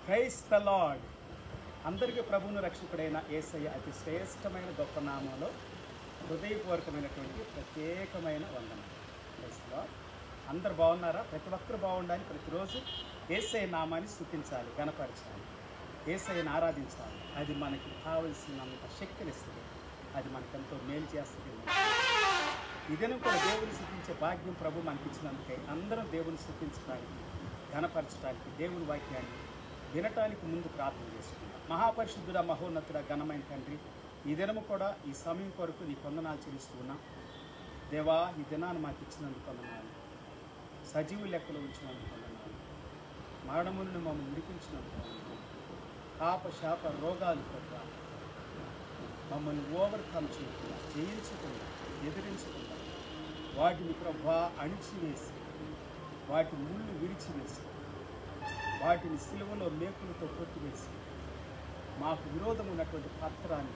Price the lord అందరికీ ప్రభువును రక్షకుడైన ఏసయ్య అతి శ్రేష్టమైన గొప్ప నామంలో హృదయపూర్వకమైనటువంటి ప్రత్యేకమైన వందనం ప్రైస్ ద లార్డ్ అందరు బాగున్నారా ప్రతి ఒక్కరు బాగుండాలి ప్రతిరోజు ఏసఐ నామాన్ని స్థుతించాలి గణపరచాలి ఏసఐని ఆరాధించాలి అది మనకి కావలసినంత శక్తినిస్తుంది అది మనకెంతో మేలు చేస్తుంది ఇదను కూడా దేవుని స్థుతించే భాగ్యం ప్రభు మనకి ఇచ్చినందుకై అందరం దేవుని స్థుతించడానికి ఘనపరచడానికి దేవుని వాక్యాన్ని వినటానికి ముందు ప్రార్థన చేసుకుందాం మహాపరిశుద్ధుడ మహోన్నతుడ ఘనమైన తండ్రి ఈ దినము కూడా ఈ సమయం కొరకు నీ కొందనాలు చెల్లిస్తూ ఉన్నాం దేవా ఈ దినాన్ని మాకు ఇచ్చినందుకు కొందనాలు సజీవు లెక్కలో ఉంచినందుకు కొందనాలు మరణము నుండి మమ్మల్ని విడిపించినందుకు వందనాలు. పాప శాప రోగాలు ప్రభు మమ్మల్ని ఓవర్కమ్ చేయకుండా జయించకుండా ఎదిరించకుండా వాటిని ప్రభా అణిచివేసి వాటి ముళ్ళు విరిచివేసి వాటిని సిలువలో మేకులతో కొట్టివేసి మాకు విరోధం ఉన్నటువంటి పత్రాన్ని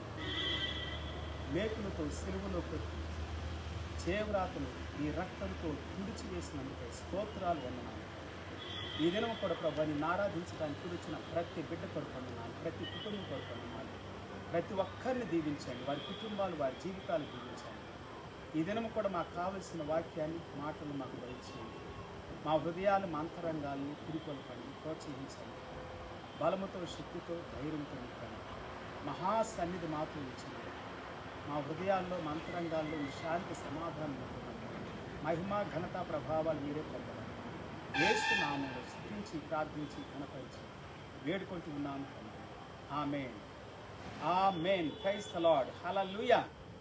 మేకులతో సిలువలో కొట్టి చేవ్రాతను ఈ రక్తంతో తుడిచివేసినందుకే స్తోత్రాలు వందనాలు ఈ దినం కూడా ప్రభు నిన్ను ఆరాధించడానికి పిలిచిన ప్రతి బిడ్డ కొరకు వందనాలు ప్రతి కుటుంబం కొరకు వందనాలు ప్రతి ఒక్కరిని దీవించండి వారి కుటుంబాలు వారి జీవితాలు దీవించండి ఈ దినం కూడా మాకు కావలసిన వాక్యాన్ని మాటలు మాకు దయచేయండి మా హృదయాలు మా అంతరంగాల్ని పురికొల్పండి ప్రోత్సహించండి బలముతో శక్తితో ధైర్యంతో నింపండి మహాసన్నిధి మాతో ఉంచండి మా హృదయాల్లో మా అంతరంగాల్లో మీ శాంతి సమాధానం నింపండి. మహిమ ఘనత ప్రభావాలు మీరే పొందాలి ఏసు నామంలో స్థుతించి ప్రార్థించి ఘనపరిచి వేడుకుంటూ ఉన్నాము తండ్రి amen amen praise the lord hallelujah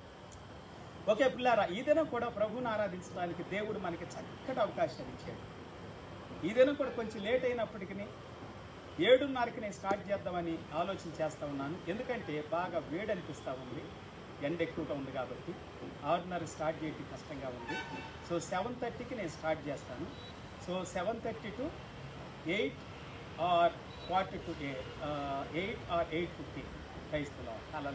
okay పిల్లారా ఈ దినం కూడా ప్రభువుని ఆరాధించడానికి దేవుడు మనకి చక్కటి అవకాశాన్ని ఇచ్చాడు ఈ దినం కూడా కొంచెం లేట్ అయినప్పటికీ ఏడున్నరకి నేను స్టార్ట్ చేద్దామని ఆలోచన చేస్తూ ఉన్నాను ఎందుకంటే బాగా వేడి అనిపిస్తూ ఉంది ఎండ ఎక్కువగా ఉంది కాబట్టి ఆరున్నర స్టార్ట్ చేయడం కష్టంగా ఉంది సో సెవెన్ థర్టీకి నేను స్టార్ట్ చేస్తాను so seven thirty to eight or forty to eight or eight fifty క్రైస్తలో అలా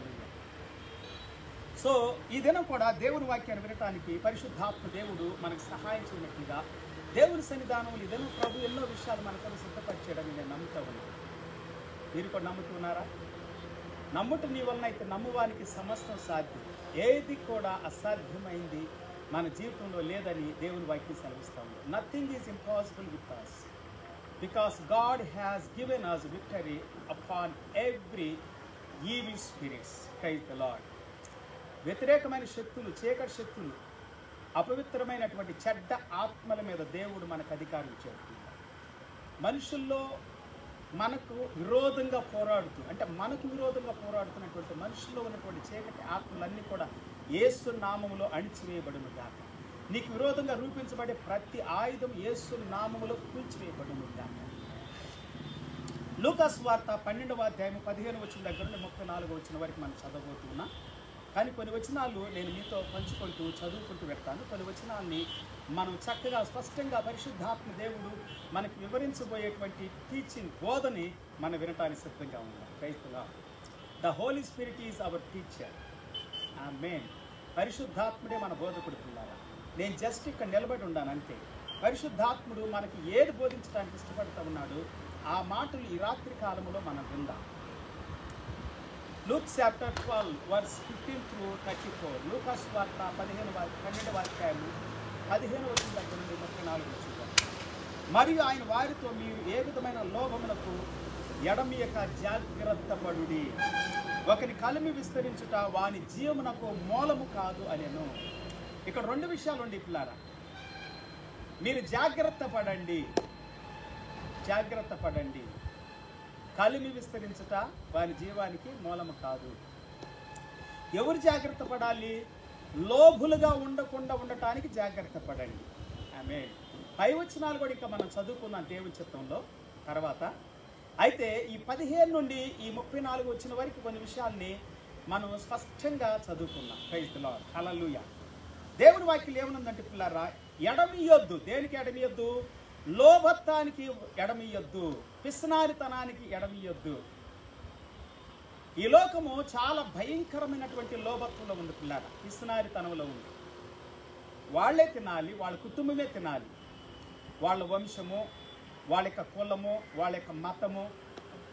సో ఈ దినం కూడా దేవుని వాక్యాన్ని వినటానికి పరిశుద్ధాత్మ దేవుడు మనకు సహాయం చేయనట్లుగా దేవుని సన్నిధానంలో ఈ దినం ప్రభు ఎన్నో విషయాలు మనకు సిద్ధపరిచేయడని నేను నమ్ముతా ఉన్నాను మీరు కూడా నమ్ముతున్నారా నమ్ముట నీ వలన అయితే నమ్మువానికి సమస్తం సాధ్యం ఏది కూడా అసాధ్యమైంది మన జీవితంలో లేదని దేవుని వాక్యం సెలవిస్తా ఉంది nothing is impossible with us because God has given us victory upon every evil spirits Christ the lord వ్యతిరేకమైన శక్తులు చీకటి శక్తులు అపవిత్రమైనటువంటి చెడ్డ ఆత్మల మీద దేవుడు మనకు అధికారం ఇచ్చాడు మనుషుల్లో మనకు విరోధంగా పోరాడుతూ అంటే మనకు విరోధంగా పోరాడుతున్నటువంటి మనుషుల్లో ఉన్నటువంటి చీకటి ఆత్మలన్నీ కూడా ఏసు నామములో అణిచివేయబడును గాక నీకు విరోధంగా రూపించబడే ప్రతి ఆయుధం ఏసు నామములో కూల్చివేయబడును గాక లూకాస్ వార్త పన్నెండవ అధ్యాయం పదిహేను వచ్చిన దగ్గర నుండి ముప్పై నాలుగు వచ్చిన వరకు మనం చదవబోతున్నా కానీ కొన్ని వచనాలు నేను మీతో పంచుకుంటూ చదువుకుంటూ పెడతాను కొన్ని వచనాల్ని మనం చక్కగా స్పష్టంగా పరిశుద్ధాత్మ దేవుడు మనకి వివరించబోయేటువంటి టీచింగ్ బోధని మనం వినటానికి సిద్ధంగా ఉన్నాం క్రైస్తులా the holy spirit is our teacher ఆ మెయిన్ పరిశుద్ధాత్ముడే మన బోధకుడు పిల్లారా నేను జస్ట్ ఇక్కడ నిలబడి ఉన్నాను అంతే పరిశుద్ధాత్ముడు మనకి ఏది బోధించడానికి ఇష్టపడుతూ ఉన్నాడు ఆ మాటలు ఈ రాత్రి కాలంలో మనం విందాం Luke chapter twelve verse fifteen through thirty four లూకాస్ వార్త పదిహేను వారి పన్నెండు వాక్యాలు పదిహేను వచ్చిన దగ్గర నుండి ముప్పై నాలుగు వచ్చిన మరియు ఆయన వారితో మీరు ఏ విధమైన లోభములకు ఎడమియక జాగ్రత్త పడుడి ఒకని కలిమి విస్తరించుట వాని జీవమునకు మూలము కాదు అనేను ఇక్కడ రెండు విషయాలు ఉండి పిల్లారా మీరు జాగ్రత్త పడండి జాగ్రత్త పడండి కలిమి విస్తరించుట వారి జీవానికి మూలము కాదు ఎవరు జాగ్రత్త పడాలి లోభులుగా ఉండకుండా ఉండటానికి జాగ్రత్త పడండి ఆమె పై వచనాలు కూడా ఇంకా మనం చదువుకున్నాం దేవుని చిత్తంలో తర్వాత అయితే ఈ పదిహేను నుండి ఈ ముప్పై నాలుగు వచ్చిన వరకు కొన్ని విషయాల్ని మనం స్పష్టంగా చదువుకున్నాం క్రైస్తులో హలలుయ దేవుని వాక్యం ఏమనుందంటే పిల్లారా ఎడమియొద్దు దేనికి ఎడమియొద్దు లోభత్వానికి ఎడమియొద్దు పిస్నారితనానికి ఎడమియొద్దు ఈ లోకము చాలా భయంకరమైనటువంటి లోభత్వంలో ఉంది పిల్లార పిస్నారితనంలో ఉంది వాళ్ళే తినాలి వాళ్ళ కుటుంబమే తినాలి వాళ్ళ వంశము వాళ్ళ యొక్క కులము వాళ్ళ యొక్క మతము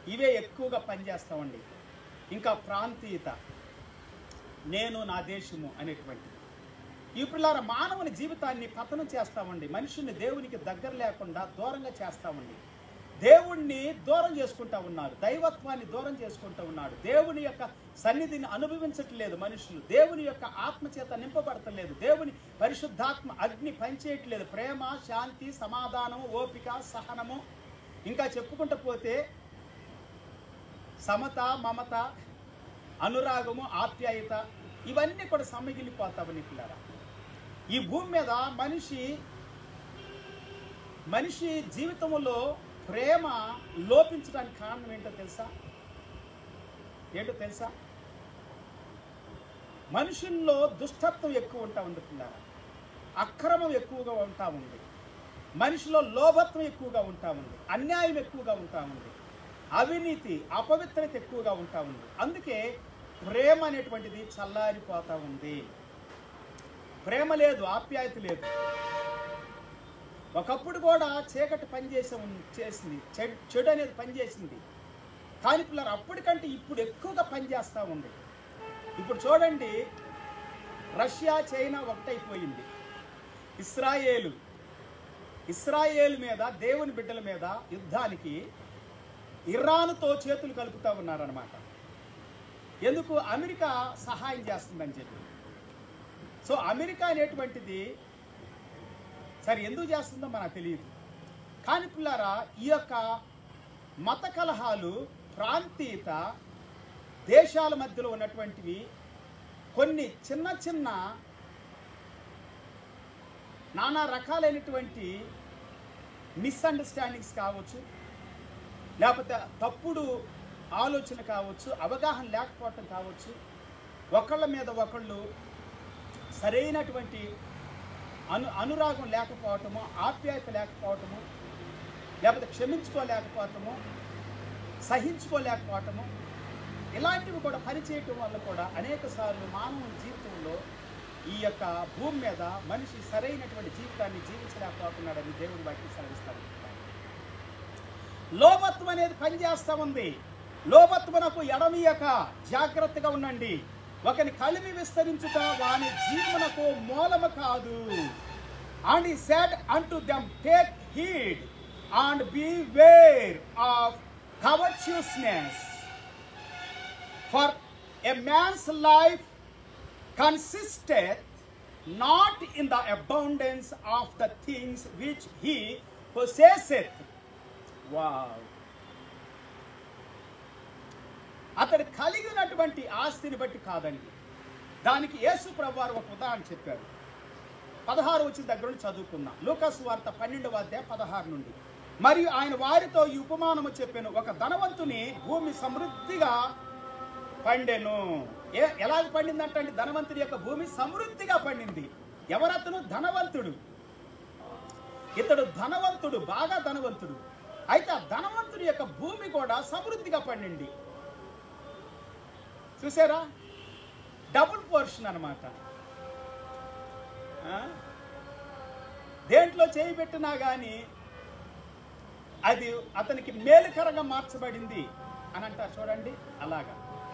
ఇవే ఎక్కువగా పనిచేస్తామండి ఇంకా ప్రాంతీయత నేను నా దేశము అనేటువంటిది ఈ పిల్లల మానవుని జీవితాన్ని పతనం చేస్తామండి మనుషుల్ని దేవునికి దగ్గర లేకుండా దూరంగా చేస్తామండి దేవుణ్ణి దూరం చేసుకుంటా ఉన్నారు దైవత్వాన్ని దూరం చేసుకుంటా ఉన్నాడు దేవుని యొక్క సన్నిధిని అనుభవించట్లేదు మనుషులు దేవుని యొక్క ఆత్మచేత నింపబడతలేదు దేవుని పరిశుద్ధాత్మ అగ్ని పనిచేయట్లేదు ప్రేమ శాంతి సమాధానము ఓపిక సహనము ఇంకా చెప్పుకుంటూ పోతే సమత మమత అనురాగము ఆప్యాయత ఇవన్నీ కూడా సమ్మగిలిపోతావని పిల్లరా ఈ భూమి మీద మనిషి మనిషి జీవితంలో ప్రేమ లోపించడానికి కారణం ఏంటో తెలుసా ఏంటో తెలుసా మనుషుల్లో దుష్టత్వం ఎక్కువ ఉంటా ఉంది పిల్లరా అక్రమం ఎక్కువగా ఉంటా ఉంది మనిషిలో లోభత్వం ఎక్కువగా ఉంటా ఉంది అన్యాయం ఎక్కువగా ఉంటా ఉంది అవినీతి అపవిత్రత ఎక్కువగా ఉంటా ఉంది అందుకే ప్రేమ అనేటువంటిది చల్లారిపోతా ఉంది ప్రేమ లేదు ఆప్యాయత లేదు ఒకప్పుడు కూడా చీకటి పనిచేసే ఉన్- చేసింది చెడ్- చెడు అనేది పనిచేసింది కానీ పిల్లలు అప్పటికంటే ఇప్పుడు ఎక్కువగా పనిచేస్తూ ఉంది ఇప్పుడు చూడండి రష్యా చైనా ఒకటైపోయింది ఇస్రాయేలు ఇస్రాయేల్ మీద దేవుని బిడ్డల మీద యుద్ధానికి ఇరాన్తో చేతులు కలుపుతూ ఉన్నారనమాట ఎందుకు అమెరికా సహాయం చేస్తుందని చెప్పి సో అమెరికా అనేటువంటిది సరే ఎందుకు చేస్తుందో మనకు తెలియదు కానీ పిల్లారా ఈ యొక్క మత కలహాలు ప్రాంతీయత దేశాల మధ్యలో ఉన్నటువంటివి కొన్ని చిన్న చిన్న నానా రకాలైనటువంటి మిస్అండర్స్టాండింగ్స్ కావచ్చు లేకపోతే తప్పుడు ఆలోచన కావచ్చు అవగాహన లేకపోవటం కావచ్చు ఒకళ్ళ మీద ఒకళ్ళు సరైనటువంటి అను అనురాగం లేకపోవటము ఆప్యాయత లేకపోవటము లేకపోతే క్షమించుకోలేకపోవటము సహించుకోలేకపోవటము ఇలాంటివి కూడా పనిచేయటం వల్ల కూడా అనేక సార్లు మానవుని జీవితంలో ఈ యొక్క భూమి మీద మనిషి సరైనటువంటి జీవితాన్ని జీవించలేకపోతున్నాడని దేవుని బట్టి సెలవిస్తాడు లోభత్వం అనేది పనిచేస్తా ఉంది లోభత్వనకు ఎడమీయక జాగ్రత్తగా ఉండండి ఒకని కలిమి విస్తరించుట వాని జీవనకు మూలము కాదు and he said unto them take heed and beware of covetousness for a man's life consisteth not in the abundance of the things which he possesseth. Wow. అతడు కలిగినటువంటి ఆస్తిని బట్టి కాదండి దానికి యేసు ప్రభు వారు ఒక ఉదాహరణ చెప్పారు పదహారు వచ్చిన దగ్గర నుండి చదువుకుందాం లూకాసు వార్త పన్నెండవ అధ్యాయ పదహారు నుండి మరియు ఆయన వారితో ఈ ఉపమానము చెప్పాను ఒక ధనవంతుని భూమి సమృద్ధిగా పండెను ఏ ఎలాగ పండిందంటే ధనవంతుడి యొక్క భూమి సమృద్ధిగా పండింది ఎవరతను ధనవంతుడు ఇతడు ధనవంతుడు బాగా ధనవంతుడు అయితే ఆ ధనవంతుడి యొక్క భూమి కూడా సమృద్ధిగా పండింది చూసారా డబుల్ పోర్షన్ అనమాట దేంట్లో చేయి పెట్టినా కానీ అది అతనికి మేలుకరంగా మార్చబడింది అని అంటారు చూడండి అలాగా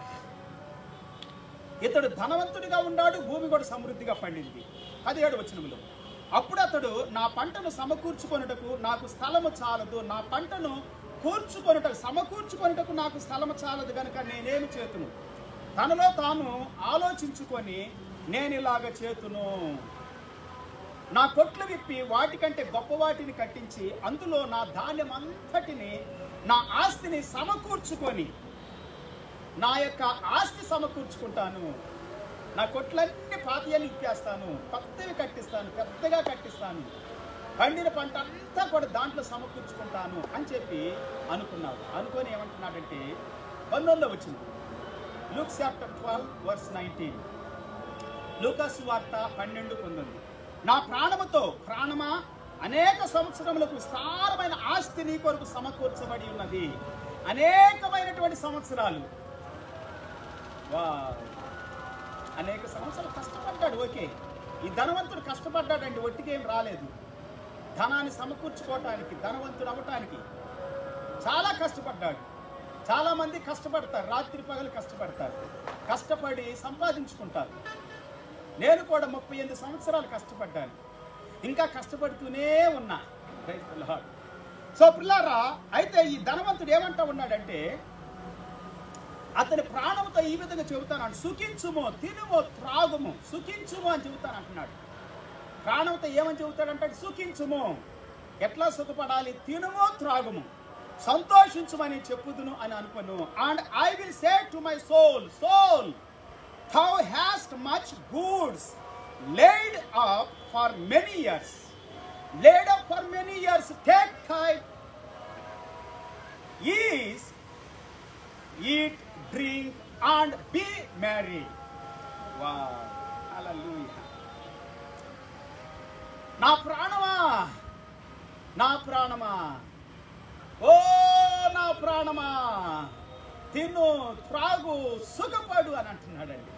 ఇతడు ధనవంతుడిగా ఉన్నాడు భూమి కూడా సమృద్ధిగా పండింది పదిహేడు వచనములు అప్పుడు అతడు నా పంటను సమకూర్చుకొనుటకు నాకు స్థలము చాలదు నా పంటను కూర్చుకొనుటకు సమకూర్చుకొనుటకు నాకు స్థలము చాలదు కనుక నేనేమి చేతును తనలో తాను ఆలోచించుకొని నేను ఇలాగ చేతును నా కొట్లు విప్పి వాటికంటే గొప్ప వాటిని కట్టించి అందులో నా ధాన్యం అంతటిని నా ఆస్తిని సమకూర్చుకొని నా యొక్క ఆస్తి సమకూర్చుకుంటాను నా కొట్లన్నీ పాతీయాలు ఇప్పేస్తాను కొత్తవి కట్టిస్తాను పెద్దగా కట్టిస్తాను పండిన పంట అంతా కూడా దాంట్లో సమకూర్చుకుంటాను అని చెప్పి అనుకున్నాడు అనుకొని ఏమంటున్నాడంటే పంతొమ్మిదో వచ్చింది Luke chapter twelve verse nineteen లూకాసు వార్త పన్నెండు పంతొమ్మిది నా ప్రాణముతో ప్రాణమా అనేక సంవత్సరములకు విస్తారమైన ఆస్తి నీ కొరకు సమకూర్చబడి ఉన్నది అనేకమైనటువంటి సంవత్సరాలు వా అనేక సంవత్సరాలు కష్టపడ్డాడు ఓకే ఈ ధనవంతుడు కష్టపడ్డాడండి ఒట్టికేం రాలేదు ధనాన్ని సమకూర్చుకోవటానికి ధనవంతుడు అవ్వటానికి చాలా కష్టపడ్డాడు చాలా మంది కష్టపడతారు రాత్రి పగలు కష్టపడతారు కష్టపడి సంపాదించుకుంటారు నేను కూడా ముప్పై ఎనిమిది సంవత్సరాలు కష్టపడ్డాను ఇంకా కష్టపడుతూనే ఉన్నా Praise the Lord. సో పిల్లారా అయితే ఈ ధనవంతుడు ఏమంటా ఉన్నాడంటే అతని ప్రాణంతో ఈ విధంగా చెబుతాను సుఖించుము తినుము త్రాగుము సుఖించుము అని చెబుతాను అంటున్నాడు ప్రాణంతో ఏమని చెబుతాడంటే సుఖించుము ఎట్లా సుఖపడాలి తినుము త్రాగుము సంతోషించుమని చెప్పుదును అని అనుకోను and I will say to my soul soul thou hast much goods laid up for many years laid up for many years take thy ease eat drink and be merry wow hallelujah నా ప్రాణమా నా ప్రాణమా ఓ నా ప్రాణమా తిను త్రాగు సుఖపడు అని అంటున్నాడండి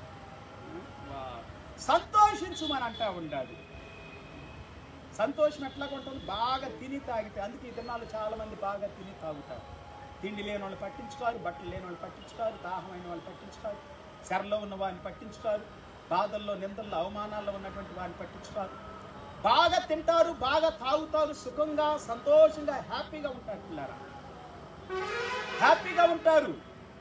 సంతోషించుమని అంటా ఉండాలి సంతోషం ఎట్లా ఉంటుంది బాగా తిని తాగితే అందుకే ఈ దినాలు చాలా మంది బాగా తిని తాగుతారు తిండి లేని వాళ్ళు పట్టించుకోరు బట్టలు లేని వాళ్ళు పట్టించుకోరు దాహమైన వాళ్ళు పట్టించుకోరు చెరలో ఉన్న వారిని పట్టించుకోరు బాధల్లో నిందల్లో అవమానాల్లో ఉన్నటువంటి వారిని పట్టించుకోరు బాగా తింటారు బాగా తాగుతారు సుఖంగా సంతోషంగా హ్యాపీగా ఉంటారు పిల్లారా హ్యాపీగా ఉంటారు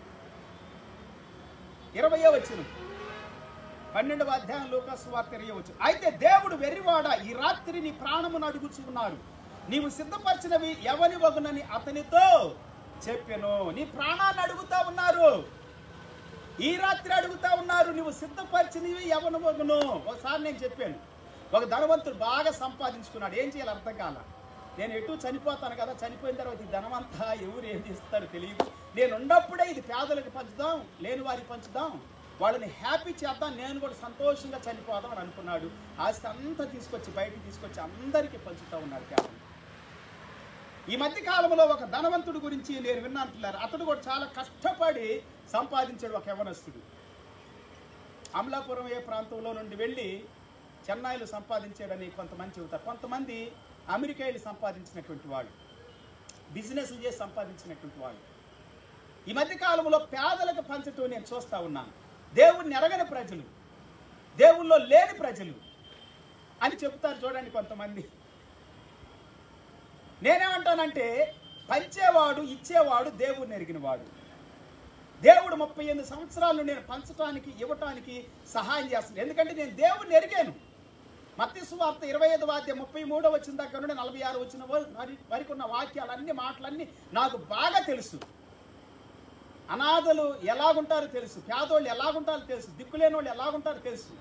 ఇరవయో వచ్చిన పన్నెండవ అధ్యాయం లోకాసు వార్త ఇరవయవచ్చు అయితే దేవుడు వెర్రివాడ ఈ రాత్రి నీ ప్రాణమును అడుగుచున్నారు నీవు సిద్ధపరిచినవి ఎవని వగునని అతనితో చెప్పెను నీ ప్రాణాన్ని అడుగుతా ఉన్నారు ఈ రాత్రి అడుగుతా ఉన్నారు నువ్వు సిద్ధపరిచినవి ఎవని వగును ఒకసారి నేను చెప్పాను ఒక ధనవంతుడు బాగా సంపాదించుకున్నాడు ఏం చేయాలి అర్థం కాల నేను ఎటు చనిపోతాను కదా చనిపోయిన తర్వాత ఈ ధనమంతా ఎవరు ఏం చేస్తారో తెలియదు నేను ఉన్నప్పుడే ఇది పేదలకు పంచుదాం లేని వారికి పంచుదాం వాళ్ళని హ్యాపీ చేద్దాం నేను కూడా సంతోషంగా చనిపోదాం అని అనుకున్నాడు ఆస్తి అంతా తీసుకొచ్చి బయటికి తీసుకొచ్చి అందరికీ పంచుతూ ఉన్నాడు కేవలం ఈ మధ్య కాలంలో ఒక ధనవంతుడు గురించి నేను విన్నాను పిల్లారు అతడు కూడా చాలా కష్టపడి సంపాదించాడు ఒక యవనస్తుడు అమలాపురం ఏ ప్రాంతంలో నుండి వెళ్ళి చెన్నైలో సంపాదించాడని కొంతమంది చెబుతారు కొంతమంది అమెరికా వెళ్ళి సంపాదించినటువంటి వాళ్ళు బిజినెస్ చేసి సంపాదించినటువంటి వాళ్ళు ఈ మధ్య కాలంలో పేదలకు పంచటం నేను చూస్తా ఉన్నాను దేవుణ్ణి ఎరగని ప్రజలు దేవుల్లో లేని ప్రజలు అని చెబుతారు చూడండి కొంతమంది నేనేమంటానంటే పంచేవాడు ఇచ్చేవాడు దేవుడిని ఎరిగిన వాడు దేవుడు ముప్పై ఎనిమిది సంవత్సరాలు నేను పంచటానికి ఇవ్వటానికి సహాయం చేస్తున్నాను ఎందుకంటే నేను దేవుడిని ఎరిగాను మత్తి సువార్త ఇరవై ఐదు వాద్యం ముప్పై మూడో వచ్చిన దగ్గర నుండి నలభై ఆరు వచ్చిన వర- మరి వరకు ఉన్న వాక్యాలన్నీ మాటలన్నీ నాకు బాగా తెలుసు అనాథలు ఎలాగుంటారో తెలుసు పేదోళ్ళు ఎలాగుంటారో తెలుసు దిక్కులేని వాళ్ళు ఎలాగుంటారో తెలుసు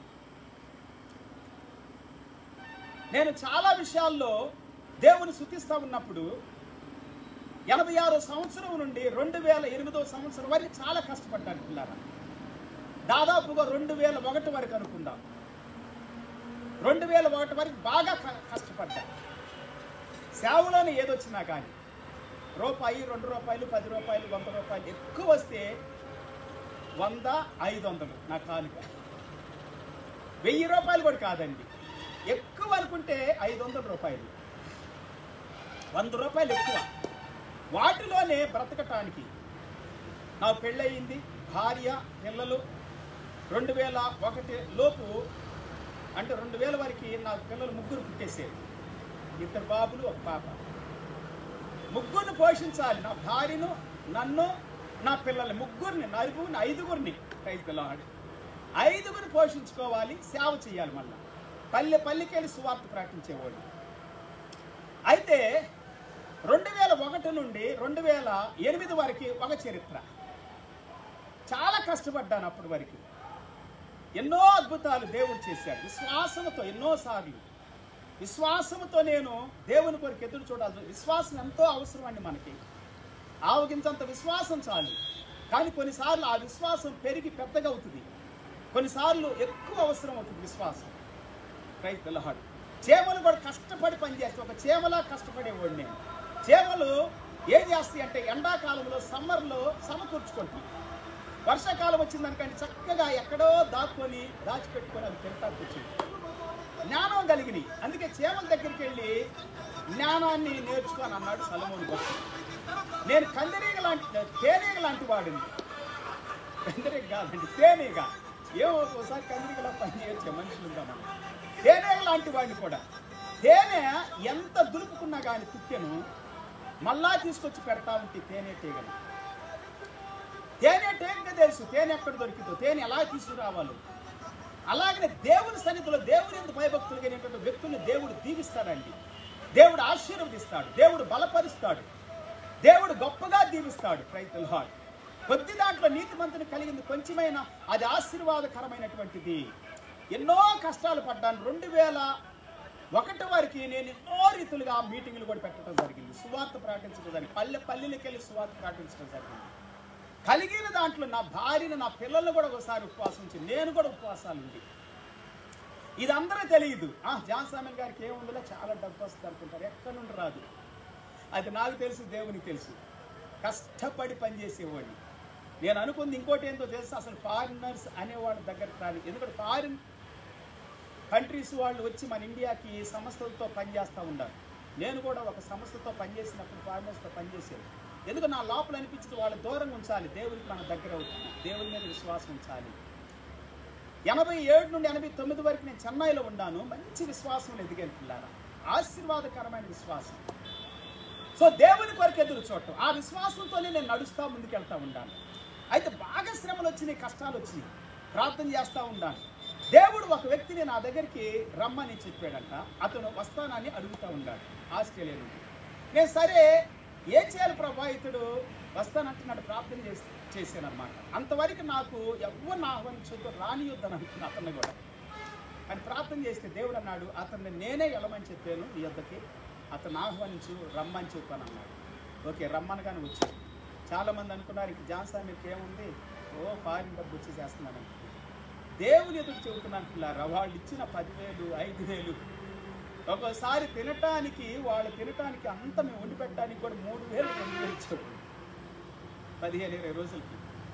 నేను చాలా విషయాల్లో దేవుని శుతిస్తా ఉన్నప్పుడు ఎనభై ఆరో సంవత్సరం నుండి రెండు వేల ఎనిమిదో సంవత్సరం వరకు చాలా కష్టపడ్డాను పిల్లారా దాదాపుగా రెండు వేల ఒకటి వరకు అనుకుందాం రెండు వేల ఒకటి వరకు బాగా క- కష్టపడ్డా సేవలోనే ఏదొచ్చినా కానీ రూపాయి రెండు రూపాయలు పది రూపాయలు వంద రూపాయలు ఎక్కువ వస్తే వంద ఐదు వందలు నా కానుక వెయ్యి రూపాయలు కూడా కాదండి ఎక్కువ అనుకుంటే ఐదు వందల రూపాయలు వంద రూపాయలు ఎక్కువ వాటిలోనే బ్రతకటానికి నా పెళ్ళయింది భార్య పిల్లలు రెండు వేల ఒకటి లోపు అంటే రెండు వేల వరకు నా పిల్లలు ముగ్గురు పుట్టేసేది ఇద్దరు బాబులు ఒక పాప ముగ్గురిని పోషించాలి నా భార్యను నన్ను నా పిల్లల్ని ముగ్గురిని నలుగురిని ఐదుగురిని ఐదు పిల్లవాడు ఐదుగురిని పోషించుకోవాలి సేవ చేయాలి మళ్ళీ పల్లె పల్లెకెళ్ళి సువార్త ప్రకటించేవాడు అయితే రెండు వేల ఒకటి నుండి రెండు వేల ఎనిమిది వరకు ఒక చరిత్ర చాలా కష్టపడ్డాను అప్పటి వరకు ఎన్నో అద్భుతాలు దేవుడు చేశాడు విశ్వాసంతో ఎన్నోసార్లు విశ్వాసంతో నేను దేవుని కొరకు ఎదురు చూడాలి విశ్వాసం ఎంతో అవసరం అండి మనకి ఆవగించంత విశ్వాసం చాలు కానీ కొన్నిసార్లు ఆ విశ్వాసం పెరిగి పెద్దగా అవుతుంది కొన్నిసార్లు ఎక్కువ అవసరం అవుతుంది విశ్వాసం రైతు పిల్లహాడు చేమలు కూడా కష్టపడి పనిచేస్తాయి ఒక చేమలా కష్టపడేవాడు నేను చేమలు ఏం చేస్తాయి అంటే ఎండాకాలంలో సమ్మర్లో సమకూర్చుకుంటాయి వర్షాకాలం వచ్చిందనుకంటే చక్కగా ఎక్కడో దాక్కొని దాచిపెట్టుకొని అవి తింటా కూర్చుంది జ్ఞానం కలిగినాయి అందుకే చేమల దగ్గరికి వెళ్ళి జ్ఞానాన్ని నేర్చుకొని అన్నాడు సలమోని భక్తుడు నేను కందిరీగ లాంటి తేనీగ లాంటి వాడిని కందిరీగ కాదండి తేనీగ ఏమో ఒకసారి కందిరీగలా పనిచేయచ్చే మనుషులు ఉంటాం మనం తేనీగ లాంటి వాడిని కూడా తేనె ఎంత దులుపుకున్నా కానీ తుక్కెను మళ్ళా తీసుకొచ్చి పెడతా ఉంటే తేనె తీగను తేనె టేంక తెలుసు తేనె ఎక్కడ దొరికిందో తేనె ఎలా తీసుకురావాలో అలాగనే దేవుని సన్నిధిలో దేవుని ఎందుకు భయభక్తులు కలిగినటువంటి వ్యక్తుల్ని దేవుడు దీవిస్తాడండి దేవుడు ఆశీర్వదిస్తాడు దేవుడు బలపరుస్తాడు దేవుడు గొప్పగా దీవిస్తాడు రైతుల కొద్ది దాంట్లో నీతిమంతుని కలిగింది కొంచెమైనా అది ఆశీర్వాదకరమైనటువంటిది ఎన్నో కష్టాలు పడ్డాను రెండు వేల ఒకటి వరకు నేను ఎన్నో రీతులుగా మీటింగ్లు కూడా పెట్టడం జరిగింది సువార్త ప్రకటించడం జరిగింది పల్లె పల్లెలకి వెళ్ళి సువార్త ప్రకటించడం జరిగింది కలిగిన దాంట్లో నా భార్యను నా పిల్లల్ని కూడా ఒకసారి ఉపవాసం ఉంచి నేను కూడా ఉపవాసాలు ఉంది ఇది అందరూ తెలియదు ఆ జాన్ సామెల్ గారికి ఏముందిలే చాలా డబ్బు వస్తుంది అనుకుంటారు ఎక్కడి నుండి రాదు అది నాకు తెలుసు దేవునికి తెలుసు కష్టపడి పనిచేసేవాడిని నేను అనుకుంది ఇంకోటి ఏంటో తెలుసు అసలు ఫారినర్స్ అనేవాడి దగ్గరకు రాలి ఎందుకంటే ఫారిన్ కంట్రీస్ వాళ్ళు వచ్చి మన ఇండియాకి సంస్థలతో పనిచేస్తూ ఉండాలి నేను కూడా ఒక సంస్థతో పనిచేసినప్పుడు ఫారినర్స్తో పనిచేసేది ఎందుకు నా లోపల అనిపించింది వాళ్ళ దూరంగా ఉంచాలి దేవునికి మన దగ్గర అవుతుంది దేవుని మీద విశ్వాసం ఉంచాలి ఎనభై ఏడు నుండి ఎనభై తొమ్మిది వరకు నేను చెన్నైలో ఉన్నాను మంచి విశ్వాసం ఎదిగాను పిల్లారా ఆశీర్వాదకరమైన విశ్వాసం సో దేవుని కొరకు ఎదురు చూడటం ఆ విశ్వాసంతోనే నేను నడుస్తా ముందుకెళ్తా ఉన్నాను అయితే బాగా శ్రమలు వచ్చినాయి కష్టాలు వచ్చినాయి ప్రార్థన చేస్తూ ఉన్నాను దేవుడు ఒక వ్యక్తిని నా దగ్గరికి రమ్మని చెప్పాడంట అతను వస్తానని అడుగుతూ ఉన్నాడు ఆస్ట్రేలియా నుండి నేను సరే ఏం చేయాలి ప్రభా ఇతడు వస్తానంటున్నాడు ప్రార్థన చేసి చేశానమాట అంతవరకు నాకు ఎవరిని ఆహ్వానించొద్దు రానియొద్దని అనుకున్నా అతన్ని కూడా అని ప్రార్థన చేస్తే దేవుడు అన్నాడు అతన్ని నేనే వెళ్ళమని చెప్పాను ఈ యొద్దకి అతను ఆహ్వానించు రమ్మని చెప్పాను అన్నాడు ఓకే రమ్మనగానే వచ్చాడు చాలామంది అనుకున్నారు ఇంక జాన్సా మీకు ఏముంది ఓ ఫారిన్ డబ్బు వచ్చి చేస్తున్నాను దేవుని ఎదురు చెబుతున్నాను పిల్లారా వాళ్ళు ఇచ్చిన పదివేలు ఐదు వేలు ఒక్కోసారి తినటానికి వాళ్ళు తినటానికి అంత మేము వండి పెట్టడానికి కూడా మూడు వేలు రెండు వేలు ఇచ్చారు పదిహేను ఇరవై రోజులకి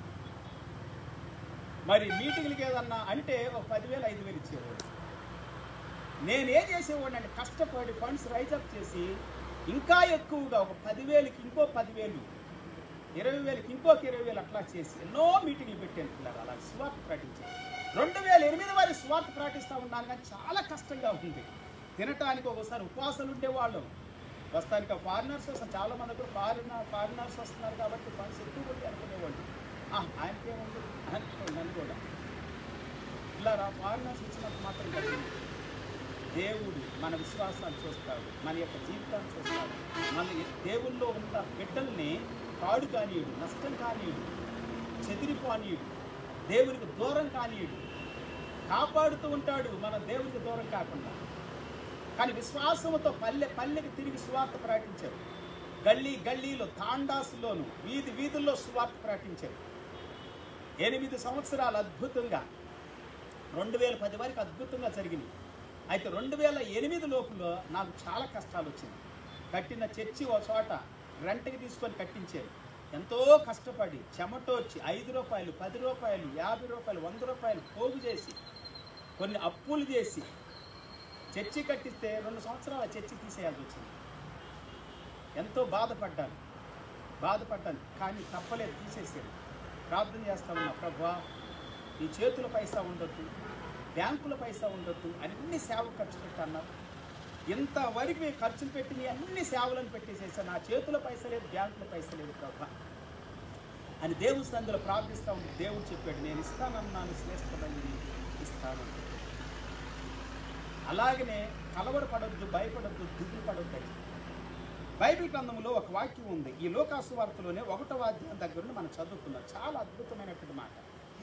మరి మీటింగ్లకి ఏదన్నా అంటే ఒక పదివేలు ఐదు వేలు ఇచ్చేవాడు నేను ఏం చేసేవాడిని అంటే కష్టపడి ఫండ్స్ రైజప్ చేసి ఇంకా ఎక్కువగా ఒక పదివేలకి ఇంకో పదివేలు ఇరవై వేలకి ఇంకొక ఇరవై వేలు అట్లా చేసి ఎన్నో మీటింగ్లు పెట్టాను పిల్లలు అలా స్వార్థ ప్రకటించి రెండు వేల ఎనిమిది వారి స్వార్థ ప్రకటిస్తూ ఉన్నాను కానీ చాలా కష్టంగా ఉంది తినటానికి ఒకసారి ఉపవాసాలు ఉండేవాళ్ళం వస్తానికి ఫారినర్స్ వస్తారు చాలా మంది కూడా ఫారినర్ ఫారినర్స్ వస్తున్నారు కాబట్టి ఫండ్స్ ఎక్కువ కొట్టి అనుకునేవాళ్ళు ఆ, ఆయనకేముంది అనుకోండి నన్ను కూడా ఇలా ఫారినర్స్ ఇచ్చినప్పుడు మాత్రం జరిగింది దేవుడు మన విశ్వాసాన్ని చూస్తాడు మన యొక్క జీవితాన్ని చూస్తాడు మన దేవుల్లో ఉన్న బిడ్డల్ని పాడు కానీయుడు నష్టం కానీయుడు చెదిరిపోనీయుడు దేవునికి దూరం కానీయుడు కాపాడుతూ ఉంటాడు మన దేవునికి దూరం కాకుండా కానీ విశ్వాసంతో పల్లె పల్లెకి తిరిగి సువార్త ప్రకటించారు గల్లీ గల్లీలో తాండాసులోను వీధి వీధుల్లో సువార్త ప్రకటించారు ఎనిమిది సంవత్సరాలు అద్భుతంగా రెండు వేల పది వరకు అద్భుతంగా జరిగింది అయితే రెండు వేల ఎనిమిది లోపల నాకు చాలా కష్టాలు వచ్చింది కట్టిన చర్చి ఓ చోట రెంట్కి తీసుకొని కట్టించారు ఎంతో కష్టపడి చెమటోర్చి ఐదు రూపాయలు పది రూపాయలు యాభై రూపాయలు వంద రూపాయలు పోగు చేసి కొన్ని అప్పులు చేసి చర్చి కట్టిస్తే రెండు సంవత్సరాలు ఆ చర్చి తీసేయాల్సి వచ్చింది ఎంతో బాధపడ్డాను బాధపడ్డాను కానీ తప్పలేదు తీసేసాను ప్రార్థన చేస్తా ఉన్నా ప్రభా నీ చేతుల పైసా ఉండొద్దు బ్యాంకుల పైసా ఉండొద్దు అన్ని సేవ ఖర్చు పెట్టన్నావు ఇంతవరకు మేము ఖర్చులు పెట్టి నీ అన్ని సేవలను పెట్టేసేసాను నా చేతుల పైసా లేదు బ్యాంకుల పైసా లేదు ప్రభా అని దేవుని సందులో ప్రార్థిస్తా ఉంటే దేవుడు చెప్పాడు నేను ఇస్తానన్నాను శ్రేష్టమని ఇస్తాను అలాగనే కలవరపడొద్దు భయపడొద్దు దిగులు పడొద్దు అని. బైబిల్ గ్రంథంలో ఒక వాక్యం ఉంది ఈ లోకాసు వార్తలోనే ఒకటో అధ్యాయం దగ్గర నుండి మనం చదువుకున్నాం చాలా అద్భుతమైనటువంటి మాట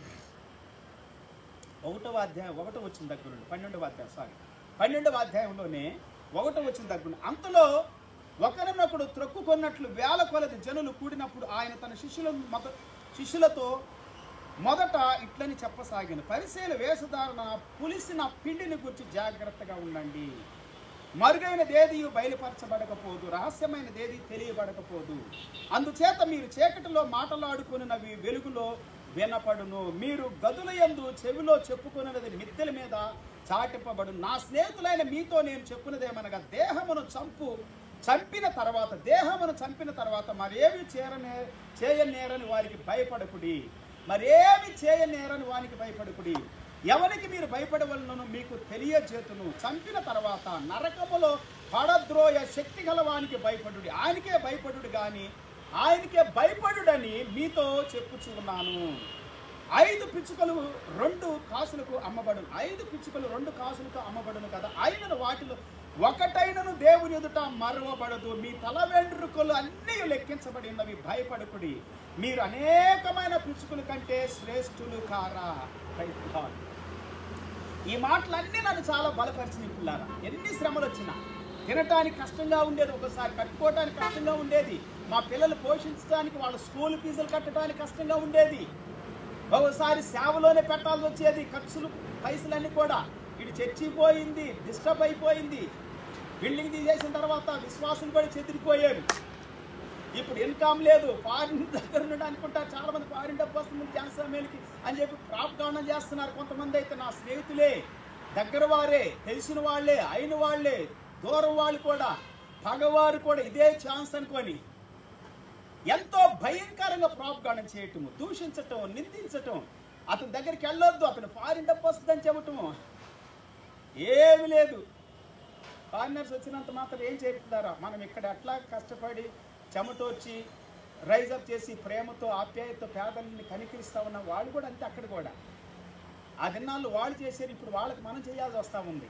ఒకటవ అధ్యాయం ఒకటో వచ్చిన దగ్గర నుండి పన్నెండవ అధ్యాయం సారీ పన్నెండవ అధ్యాయంలోనే ఒకటో వచ్చిన దగ్గర నుండి అంతలో ఒకరినొకడు త్రొక్కుకొన్నట్లు వేల కొలది జనులు కూడినప్పుడు ఆయన తన శిష్యుల మొద శిష్యులతో మొదట ఇట్లని చెప్పసాగిన పరిశీల వేషధారణ పులిసిన పిండిని గురించి జాగ్రత్తగా ఉండండి మరుగైన దేదియు బయలుపరచబడకపోదు రహస్యమైన దేది తెలియబడకపోదు అందుచేత మీరు చీకటిలో మాటలాడుకున్నవి వెలుగులో వినపడును మీరు గదుల యందు చెవిలో చెప్పుకున్నది మిద్దెల మీద చాటింపబడు నా స్నేహితులైన మీతో నేను చెప్పున్నదేమనగా దేహమును చంపు చంపిన తర్వాత దేహమును చంపిన తర్వాత మరేమి చేరనే చేయనేరని వారికి భయపడకుడి మరేమి చేయనేరని వానికి భయపడకుడి ఎవరికి మీరు భయపడవలనను మీకు తెలియజేతును చంపిన తర్వాత నరకములో పడద్రోయ శక్తి గల వానికి భయపడుడి ఆయనకే భయపడుడు కానీ ఆయనకే భయపడుడని మీతో చెప్పుచున్నాను ఐదు పిచ్చుకలు రెండు కాసులకు అమ్మబడును ఐదు పిచ్చుకలు రెండు కాసులకు అమ్మబడును కదా అయినను వాటిలో ఒకటైనను దేవుని ఎదుట మరవబడదు మీ తల వెంట్రుకలు అన్నీ లెక్కించబడినవి భయపడకుడి మీరు అనేకమైన పిచ్చుకల కంటే శ్రేష్ఠులు కారా Praise God. ఈ మాటలన్నీ నన్ను చాలా బలపరిచింది పిల్లారా ఎన్ని శ్రమలు వచ్చినా తినటానికి కష్టంగా ఉండేది ఒకసారి కట్టుకోవటానికి కష్టంగా ఉండేది మా పిల్లలు పోషించడానికి వాళ్ళ స్కూల్ ఫీజులు కట్టడానికి కష్టంగా ఉండేది ఒకసారి సేవలోనే పెట్టాల్సి వచ్చేది ఖర్చులు పైసలన్నీ కూడా ఇటు చచ్చిపోయింది డిస్టర్బ్ అయిపోయింది బిల్డింగ్ తీసేసిన తర్వాత విశ్వాసులు కూడా చెదిరిపోయారు ఇప్పుడు ఇన్కమ్ లేదు ఫారిన్ దగ్గర నుండి అనుకుంటారు చాలా మంది ఫారిన్ డబ్బు వస్తుంది క్యాన్సర్ మేలుకి అని చెప్పి ప్రాప్గానం చేస్తున్నారు కొంతమంది అయితే నా స్నేహితులే దగ్గర వారే తెలిసిన వాళ్ళే అయిన వాళ్ళే దూరం వాళ్ళు కూడా పగవారు కూడా ఇదే ఛాన్స్ అనుకొని ఎంతో భయంకరంగా ప్రాప్గానం చేయటము దూషించటం నిందించటం అతని దగ్గరికి వెళ్ళొద్దు అతను ఫారిన్ డబ్బు వస్తుందని చెప్పటము ఏమి లేదు ఫారినర్స్ వచ్చినంత మాత్రం ఏం చేస్తున్నారా మనం ఇక్కడ ఎట్లా కష్టపడి చెమటోర్చి రైజ్ అప్ చేసి ప్రేమతో ఆప్యాయతతో పేదల్ని కనికరిస్తా ఉన్న వాళ్ళు కూడా అంతే అక్కడ కూడా ఆ దినాల్లో వాళ్ళు చేశారు ఇప్పుడు వాళ్ళకి మనం చేయాల్సి వస్తూ ఉంది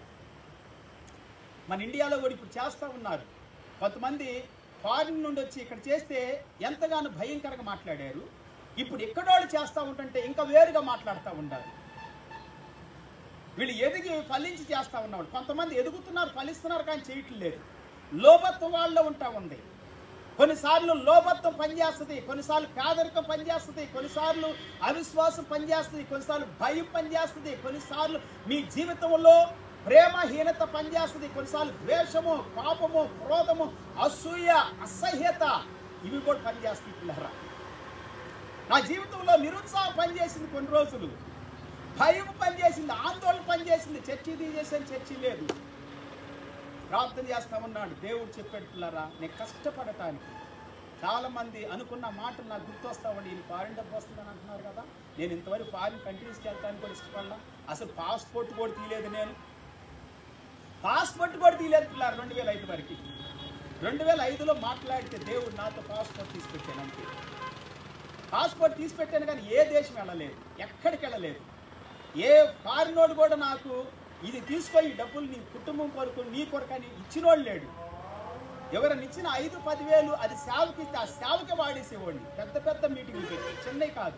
మన ఇండియాలో కూడా ఇప్పుడు చేస్తూ ఉన్నారు కొంతమంది ఫారిన్ నుండి వచ్చి ఇక్కడ చేస్తే ఎంతగానో భయంకరంగా మాట్లాడారు ఇప్పుడు ఎక్కడోళ్ళు చేస్తూ ఉంటుంటే ఇంకా వేరుగా మాట్లాడుతూ ఉండాలి వీళ్ళు ఎదిగి ఫలించి చేస్తా ఉన్నవాళ్ళు కొంతమంది ఎదుగుతున్నారు ఫలిస్తున్నారు కానీ చేయటం లేదు లోభత్వం వాళ్ళలో ఉంటా ఉంది కొన్నిసార్లు లోభత్వం పనిచేస్తుంది కొన్నిసార్లు పేదరికం పనిచేస్తుంది కొన్నిసార్లు అవిశ్వాసం పనిచేస్తుంది కొన్నిసార్లు భయం పనిచేస్తుంది కొన్నిసార్లు మీ జీవితంలో ప్రేమహీనత పనిచేస్తుంది కొన్నిసార్లు ద్వేషము పాపము క్రోధము అసూయ అసహ్యత ఇవి కూడా పనిచేస్తాయి పిల్లరా నా జీవితంలో నిరుత్సాహం పనిచేసింది కొన్ని రోజులు భయం పనిచేసింది ఆందోళన పనిచేసింది చర్చి తీసేసాను చర్చి లేదు ప్రార్థన చేస్తా ఉన్నాడు దేవుడు చెప్పాడు పిల్లరా నేను కష్టపడటానికి చాలా మంది అనుకున్న మాటలు నాకు గుర్తొస్తా ఉండి ఈయన ఫారిన్ డబ్బు వస్తుందని అంటున్నారు కదా నేను ఇంతవరకు ఫారిన్ కంట్రీస్కి వెళ్తానికి కూడా ఇష్టపడలా అసలు పాస్పోర్ట్ కూడా తీయలేదు నేను పాస్పోర్ట్ కూడా తీయలేదు పిల్లలు రెండు వేల ఐదు వరకు రెండు వేల ఐదులో మాట్లాడితే దేవుడు నాతో పాస్పోర్ట్ తీసి పెట్టాను అంతే పాస్పోర్ట్ తీసి పెట్టాను కానీ ఏ దేశం వెళ్ళలేదు ఎక్కడికి వెళ్ళలేదు ఏ ఫారినోడు కూడా నాకు ఇది తీసుకో ఈ డబ్బులు నీ కుటుంబం కొరకు నీ కొరకు అని ఇచ్చినోడు లేడు ఎవరైనా ఇచ్చిన ఐదు పదివేలు అది సేవకి ఇస్తే ఆ సేవకి వాడేసేవాడిని పెద్ద పెద్ద మీటింగ్లు పెట్టి చెన్నై కాదు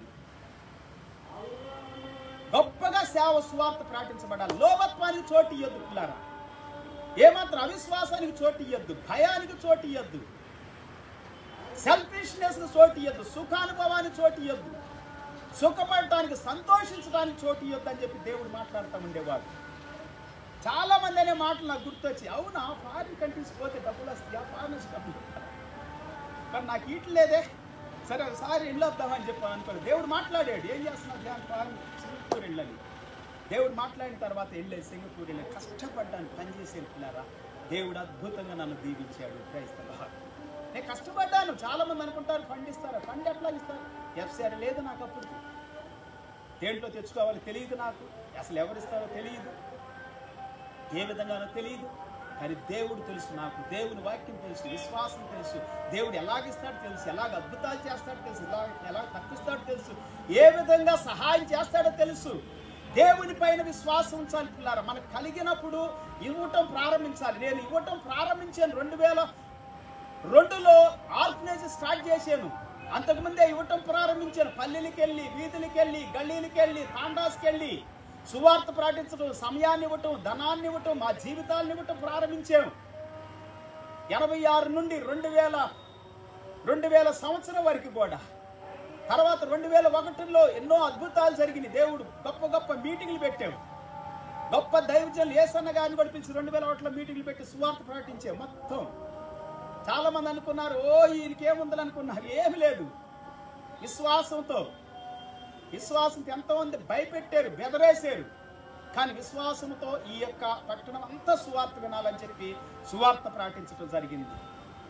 గొప్పగా సేవ సువార్త ప్రకటించబడాలి లోభత్వానికి చోటు ఇయ్యొద్దు పిల్లారా ఏమాత్రం అవిశ్వాసానికి చోటు ఇయ్యొద్దు భయానికి చోటు ఇయ్యొద్దు సెల్ఫిష్నెస్ చోటు ఇయ్యొద్దు సుఖానుభవానికి చోటు ఇయ్యొద్దు సుఖపడటానికి సంతోషించడానికి చోటు ఇవ్వద్దు అని చెప్పి దేవుడు మాట్లాడుతూ ఉండేవాడు చాలా మంది అనే మాటలు నాకు గుర్తొచ్చి అవునా ఫారిన్ కంట్రీస్ పోతే డబ్బులు వస్తాయా ఫారినర్స్ డబ్బులు వస్తాయా? కానీ నాకు ఇట్లేదే సరే ఒకసారి ఇల్లు వద్దామని చెప్పాను అనుకోలేదు దేవుడు మాట్లాడాడు ఏం చేస్తున్నావు ధ్యాన్ ఫారిన్ సింగపూర్ వెళ్ళాలి దేవుడు మాట్లాడిన తర్వాత వెళ్ళే సింగపూర్ వెళ్ళి కష్టపడ్డాను పనిచేసి వెళ్తున్నారా దేవుడు అద్భుతంగా నన్ను దీవించాడు క్రైస్తవ నేను కష్టపడ్డాను చాలా మంది అనుకుంటారు ఫండ్ ఇస్తారు ఫండ్ ఎట్లా ఇస్తారు ఎఫ్సిఆర్ లేదు నాకు అప్పుడు దేంట్లో తెచ్చుకోవాలో తెలియదు నాకు అసలు ఎవరు ఇస్తారో తెలియదు ఏ విధంగానో తెలియదు కానీ దేవుడు తెలుసు నాకు దేవుని వాక్యం తెలుసు విశ్వాసం తెలుసు దేవుడు ఎలాగిస్తాడో తెలుసు ఎలాగ అద్భుతాలు చేస్తాడో తెలుసు ఎలా ఎలా తప్పిస్తాడో తెలుసు ఏ విధంగా సహాయం చేస్తాడో తెలుసు దేవుని పైన విశ్వాసం ఉంచాలి పిల్లారా మనకు కలిగినప్పుడు ఇవ్వటం ప్రారంభించాలి నేను ఇవ్వటం ప్రారంభించాను రెండు వేల రెండులో ఆర్ఫనేజ్ స్టార్ట్ చేశాను అంతకుముందే ఇవ్వటం ప్రారంభించాను పల్లెలకి వెళ్ళి వీధులకి వెళ్ళి గల్లీలకి వెళ్ళి తాండాస్కి వెళ్ళి సువార్త ప్రకటించడం సమయాన్ని ఇవ్వటం ధనాన్ని ఇవ్వటం మా జీవితాలను ఇవ్వటం ప్రారంభించాము ఎనభై ఆరు నుండి రెండు వేల రెండు వేల సంవత్సరం వరకు కూడా తర్వాత రెండు వేల ఒకటిలో ఎన్నో అద్భుతాలు జరిగినాయి దేవుడు గొప్ప గొప్ప మీటింగ్లు పెట్టాడు గొప్ప దైవజనులు ఏసన్న గారిని కూడా పిలిచి రెండు వేల ఒకటిలో మీటింగ్లు పెట్టి సువార్త ప్రకటించే మొత్తం చాలా మంది అనుకున్నారు ఓ ఈయనకి ఏముందని అనుకున్నారు ఏమి లేదు విశ్వాసంతో విశ్వాసంతో ఎంతోమంది భయపెట్టారు బెదరేశారు కానీ విశ్వాసంతో ఈ యొక్క పట్టణం అంతా సువార్త వినాలని చెప్పి సువార్త ప్రకటించడం జరిగింది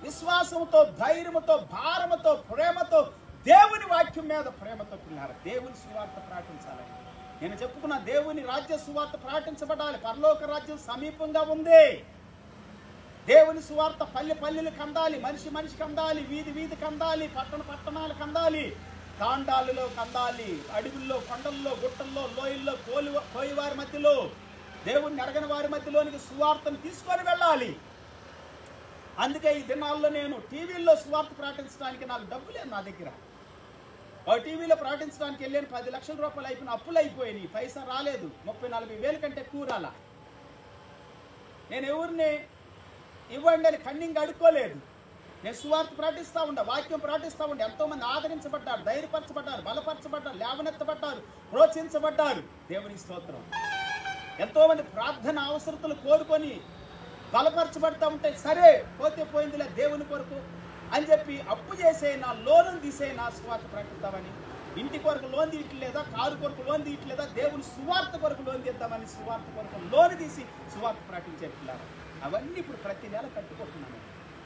విశ్వాసంతో ధైర్యముతో భారముతో ప్రేమతో దేవుని వాక్యం మీద ప్రేమతో పిల్లారు దేవుని సువార్త ప్రకటించాలని నేను చెప్పుకున్న దేవుని రాజ్య సువార్త ప్రకటించబడాలి పరలోక రాజ్యం సమీపంగా ఉంది దేవుని సువార్త పల్లె పల్లెలకు అందాలి మనిషి మనిషికి అందాలి వీధి వీధికి అందాలి పట్టణ పట్టణాలకు అందాలి కాండాలలో కందాలి అడవుల్లో కొండల్లో గుట్టల్లో లోయల్లో కోలి కోయివారి మధ్యలో దేవుని ఎరగని వారి మధ్యలోనికి సువార్తను తీసుకొని వెళ్ళాలి అందుకే ఈ దినాల్లో నేను టీవీల్లో సువార్త ప్రకటించడానికి నాకు డబ్బు లేదు నా దగ్గర ఒక టీవీలో ప్రకటించడానికి వెళ్ళాను పది లక్షల రూపాయలు అయిపోయిన అప్పులు అయిపోయినాయి పైసా రాలేదు ముప్పై నలభై వేల కంటే కూరాల నేను ఎవరిని ఇవ్వండి అని కన్నింగ్ అడుక్కోలేదు నేను సువార్త ప్రకటిస్తూ ఉండా వాక్యం ప్రకటిస్తూ ఉండే ఎంతో మంది ఆదరించబడ్డారు ధైర్యపరచబడ్డారు బలపరచబడ్డారు లేవనెత్తబడ్డారు ప్రోత్సహించబడ్డారు దేవుని స్తోత్రం ఎంతో మంది ప్రార్థన అవసరతలు కోరుకొని బలపరచబడతా ఉంటే సరే పోతే పోయిందిలే దేవుని కొరకు అని చెప్పి అప్పు చేసే నా లోను తీసే నా సువార్త ప్రకటిద్దామని ఇంటి కొరకు లోన్ తీయట్లేదా కారు కొరకు లోన్ తీయట్లేదా దేవుని సువార్త కొరకు లోన్ తీద్దామని సువార్త కొరకు లోన్ తీసి సువార్త ప్రకటించే పిల్లలు అవన్నీ ఇప్పుడు ప్రతి నెల కట్టుకుంటున్నాను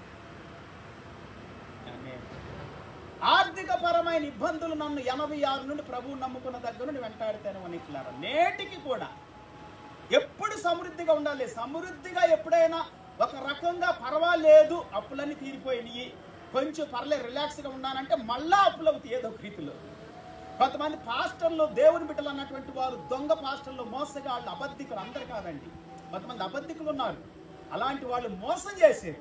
ఆమేన్. ఆర్థిక పరమైన ఇబ్బందులు నన్ను ఎనభై ఆరు నుండి ప్రభువు నమ్ముకున్న దగ్గర నుండి వెంటాడితేనే వణికిలారా నేటికి కూడా ఎప్పుడు సమృద్ధిగా ఉండాలి సమృద్ధిగా ఎప్పుడైనా ఒక రకంగా పర్వాలేదు అప్పులన్నీ తీరిపోయినాయి కొంచెం పర్లేదు రిలాక్స్గా ఉన్నానంటే మళ్ళా అప్పులు అవుతాయి ఏదో ఒక రీతిలో కొంతమంది పాస్టర్లు దేవుని బిడ్డలు అన్నటువంటి వారు దొంగ పాస్టర్లు మోసగాళ్ళు అబద్ధికులు అందరు కాదండి కొంతమంది అబద్ధికులు ఉన్నారు అలాంటి వాళ్ళు మోసం చేశారు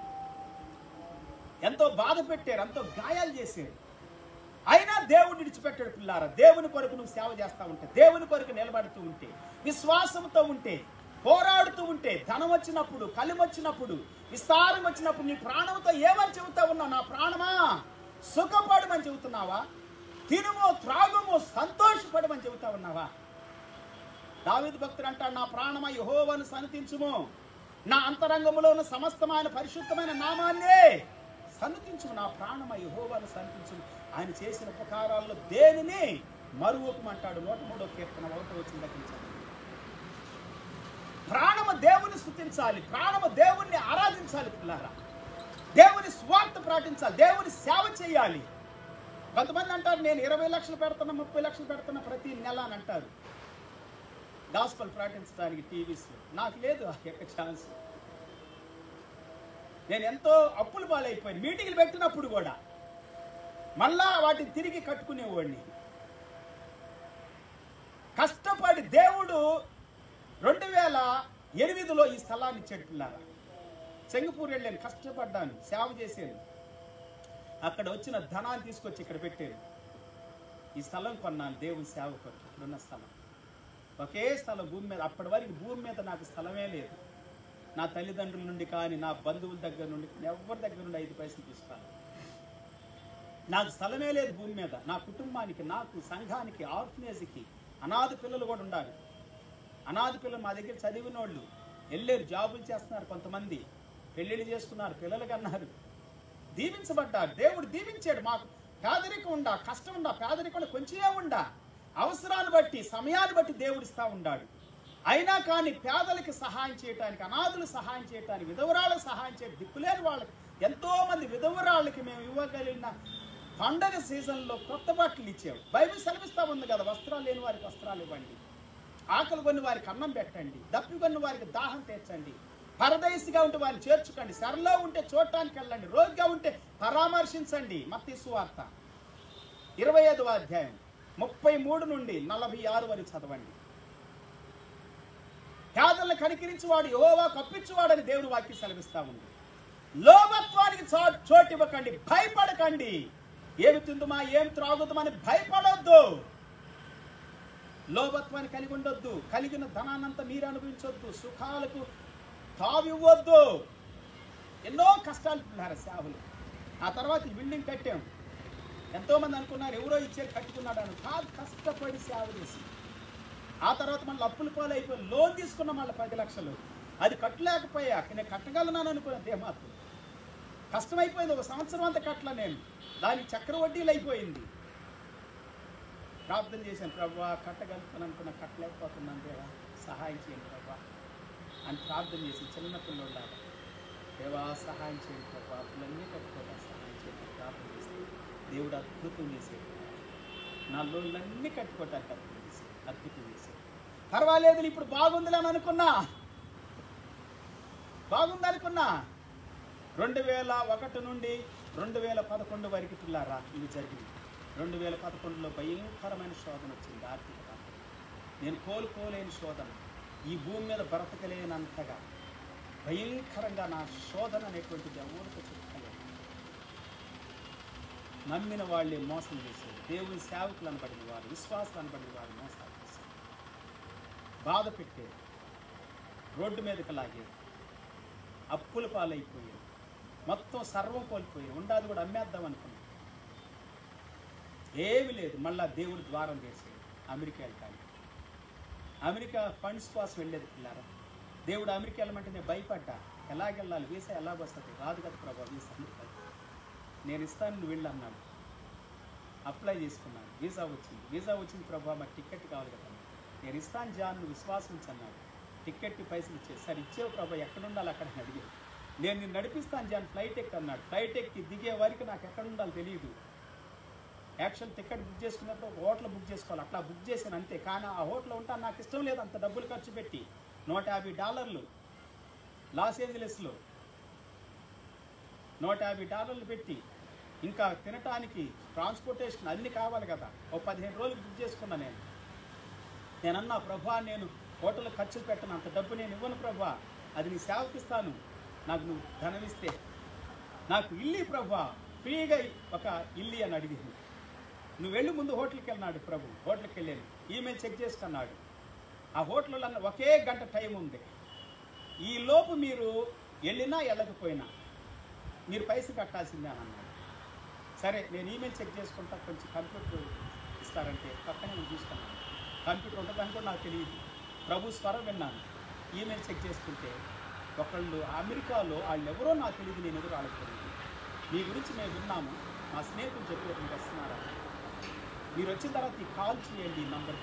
ఎంతో బాధ పెట్టారు ఎంతో గాయాలు చేశారు అయినా దేవుడు విడిచిపెట్టాడు పిల్లారా దేవుని కొరకు నువ్వు సేవ చేస్తా ఉంటే దేవుని కొరకు నిలబడుతూ ఉంటే విశ్వాసంతో ఉంటే పోరాడుతూ ఉంటే ధనం వచ్చినప్పుడు కలిం వచ్చినప్పుడు విస్తారం వచ్చినప్పుడు నీ ప్రాణంతో ఏమని చెబుతా ఉన్నావు నా ప్రాణమా సుఖపడమని చెబుతున్నావా తినుము త్రాగుము సంతోషపడమని చెబుతా ఉన్నావా దావిదు భక్తుడు అంటాడు నా ప్రాణమా యహోవను సన్నతించుము నా అంతరంగములో ఉన్న సమస్తమైన పరిశుద్ధమైన నామాన్నే సన్నతించుము నా ప్రాణమా యహోవను సన్నతించుము ఆయన చేసిన ఉపకారాల్లో దేనిని మరువకమంటాడు నూట మూడో కీర్తన ఒకటో వచ్చిన దగ్గర నుంచి. ప్రాణము దేవుని స్థుతించాలి ప్రాణము దేవుణ్ణి ఆరాధించాలి పిల్లారా దేవుని స్వార్థ ప్రకటించాలి దేవుని సేవ చేయాలి కొంతమంది అంటారు నేను ఇరవై లక్షలు పెడుతున్నా ముప్పై లక్షలు పెడుతున్నా ప్రతి నెల అని అంటారు గాస్పల్ ప్రకటించడానికి టీవీస్లో నాకు లేదు ఆ యొక్క ఛాన్స్ నేను ఎంతో అప్పులు పాలైపోయాను మీటింగ్లు పెట్టినప్పుడు కూడా మళ్ళా వాటిని తిరిగి కట్టుకునేవాడిని కష్టపడి దేవుడు రెండు వేల ఎనిమిదిలో ఈ స్థలాన్ని ఇచ్చాడు పిల్లారా చెంగపూర్ వెళ్ళాను కష్టపడ్డాను సేవ చేశాను అక్కడ వచ్చిన ధనాన్ని తీసుకొచ్చి ఇక్కడ పెట్టాను ఈ స్థలం కొన్నాను దేవుని సేవ కొరకు ఇప్పుడున్న స్థలం ఒకే స్థలం భూమి మీద అప్పటి వరకు భూమి మీద నాకు స్థలమే లేదు నా తల్లిదండ్రుల నుండి కానీ నా బంధువుల దగ్గర నుండి ఎవరి దగ్గర నుండి ఐదు పైసలు తీసుకోవాలి నాకు స్థలమే లేదు భూమి మీద నా కుటుంబానికి నాకు సంఘానికి ఆర్ఫనేజ్కి అనాథ పిల్లలు కూడా ఉండాలి అనాథ పిల్లలు మా దగ్గర చదివిన వాళ్ళు వెళ్ళారు జాబులు చేస్తున్నారు కొంతమంది పెళ్ళిళ్ళు చేసుకున్నారు పిల్లలు కన్నారు దీవించబడ్డారు దేవుడు దీవించాడు మాకు పేదరికం ఉండా కష్టం ఉండా పేదరికం ఉండా కొంచెమే ఉండా అవసరాన్ని బట్టి సమయాన్ని బట్టి దేవుడు ఇస్తా ఉన్నాడు అయినా కానీ పేదలకి సహాయం చేయటానికి అనాథులు సహాయం చేయటానికి విధవరాళ్ళకి సహాయం చేయడం దిక్కులేని వాళ్ళకి ఎంతో మంది విధవరాళ్ళకి మేము ఇవ్వగలిగిన పండగ సీజన్లో కొత్త బట్టలు ఇచ్చాము బైబిల్ సెలవిస్తా ఉంది కదా వస్త్రాలు లేని వారికి వస్త్రాలు ఇవ్వండి ఆకలి కొన్ని వారికి అన్నం పెట్టండి దప్పి కొన్ని వారికి దాహం తీర్చండి పరదేశిగా ఉంటే వారిని చేర్చుకోండి సరలో ఉంటే చూడటానికి వెళ్ళండి రోగిగా ఉంటే పరామర్శించండి మత్తీసు వార్త ఇరవై ఐదవ అధ్యాయం ముప్పై మూడు నుండి నలభై ఆరు వరకు చదవండి పేదలను కనికరించువాడు యోవా కప్పించువాడని దేవుని వాక్యం సెలవిస్తా ఉంది లోభత్వానికి చో చోటు ఇవ్వకండి భయపడకండి ఏమి తిందుమా ఏం త్రాగుదామని భయపడొద్దు లోభత్వాన్ని కలిగి ఉండొద్దు కలిగిన ధనాన్నంతా మీరు అనుభవించొద్దు సుఖాలకు తావివ్వద్దు ఎన్నో కష్టాలు పిల్లారు సేవలు ఆ తర్వాత ఈ బిల్డింగ్ కట్టాం ఎంతో మంది అనుకున్నారు ఎవరో ఇచ్చారు కట్టుకున్నాడు అని కాదు కష్టపడి సేవ చేసి ఆ తర్వాత మళ్ళీ అప్పులు పాలైపోయి లోన్ తీసుకున్న మళ్ళీ పది లక్షలు అది కట్టలేకపోయా నేను కట్టగలనాను అనుకున్నది ఏమాత్రం కష్టమైపోయింది ఒక సంవత్సరం అంతా కట్టల నేను దానికి చక్ర వడ్డీలు అయిపోయింది ప్రార్థన చేశాను ప్రభా కట్టగలుగుతాను అనుకున్న కట్టలేకపోతున్నాను దేవా సహాయం చేయండి ప్రభా అని ప్రార్థన చేసి చిన్న పిల్లోళ్ళ దేవా సహాయం చేయండి ప్రభు అప్పులన్నీ కట్టుకోవడం సహాయం చేయండి ప్రార్థన చేస్తే దేవుడు అద్భుతం చేసేది నా లోన్లన్నీ కట్టుకోవటానికి అద్భుతం చేసేది అద్భుతం చేసేది పర్వాలేదు ఇప్పుడు బాగుందిలే అని అనుకున్నా బాగుంది అనుకున్నా రెండు వేల ఒకటి నుండి రెండు వేల పదకొండు వరకు పిల్లారా ఇవి జరిగింది రెండు వేల పదకొండులో భయంకరమైన శోధన వచ్చింది ఆర్థిక రంగం. నేను కోలుకోలేని శోధన ఈ భూమి మీద బ్రతకలేనంతగా భయంకరంగా నా శోధన అనేటువంటిది ఎవరితో చెప్పుకోలేదు నమ్మిన వాళ్ళే మోసం చేసేది దేవుని సేవకులు అనబడిన వారు విశ్వాసులు అనబడిన వారు మోసాలు చేసేది బాధ పెట్టేది రోడ్డు మీదకి లాగేది అప్పుల పాలైపోయేది మొత్తం సర్వం కోల్పోయి ఉండాది కూడా అమ్మేద్దాం అనుకున్నాం ఏమీ లేదు మళ్ళా దేవుడు ద్వారం చేసేది అమెరికా వెళ్ళటానికి అమెరికా ఫండ్స్ కోసం వెళ్ళేది పిల్లారా దేవుడు అమెరికా వెళ్ళమంటే నేను భయపడ్డా ఎలాగెళ్ళాలి వీసా ఎలాగొస్తుంది రాదు కదా ప్రభా వీసా అమెరికా నేను ఇస్తాను నువ్వు వెళ్ళు అన్నాడు అప్లై చేసుకున్నాను వీసా వచ్చింది వీసా వచ్చింది ప్రభా మరి టికెట్ కావాలి కదా నేను ఇస్తాను జాన్ నువ్వు విశ్వాసం ఉంచు అన్నాడు టికెట్కి పైసలు ఇచ్చేది సార్ ఇచ్చేవు ప్రభా ఎక్కడ ఉండాలి అక్కడ అని అడిగాడు నేను నిన్ను నడిపిస్తాను జాన్ ఫ్లైట్ ఎక్కి అన్నాడు ఫ్లైట్ ఎక్కి దిగే వరకు నాకు ఎక్కడ ఉండాలో తెలియదు యాక్చువల్ టికెట్ బుక్ చేసుకున్నప్పుడు ఒక హోటల్ బుక్ చేసుకోవాలి అట్లా బుక్ చేశాను అంతే కానీ ఆ హోటల్ ఉంటా నాకు ఇష్టం లేదు అంత డబ్బులు ఖర్చు పెట్టి నూట యాభై డాలర్లు లాస్ ఏంజలెస్లో నూట యాభై డాలర్లు పెట్టి ఇంకా తినటానికి ట్రాన్స్పోర్టేషన్ అన్ని కావాలి కదా ఓ పదిహేను రోజులు బుక్ చేసుకున్నా నేను నేను అన్నా ప్రభా నేను హోటల్ ఖర్చులు పెట్టను అంత డబ్బు నేను ఇవ్వను ప్రభా అది నీ సేవకిస్తాను నాకు నువ్వు ధనం ఇస్తే నాకు ఇల్లి ప్రభా ఫ్రీగా ఒక ఇల్లి అని అడిగింది నువ్వు వెళ్ళి ముందు హోటల్కి వెళ్ళినాడు ప్రభు హోటల్కి వెళ్ళాను ఈమెయిల్ చెక్ చేసుకున్నాడు ఆ హోటల్లో అన్న ఒకే గంట టైం ఉంది ఈ లోపు మీరు వెళ్ళినా వెళ్ళకపోయినా మీరు పైసలు కట్టాల్సిందే అని అన్నాడు సరే నేను ఈమెయిల్ చెక్ చేసుకుంటా కొంచెం కంప్యూటర్ ఇస్తారంటే పక్కనే నేను చూసుకున్నాను కంప్యూటర్ ఉంటుందని కూడా నాకు తెలియదు ప్రభు స్వరం విన్నాను ఈమెయిల్ చెక్ చేసుకుంటే ఒకళ్ళు అమెరికాలో వాళ్ళు ఎవరో నాకు తెలియదు నేను ఎదురు వాళ్ళకి తెలియదు మీ గురించి మేము విన్నాము మా స్నేహితులు చెప్పి ఒకరికి వస్తున్నారా మీరు వచ్చిన తర్వాత ఈ కాల్ చేయండి ఈ నంబర్కి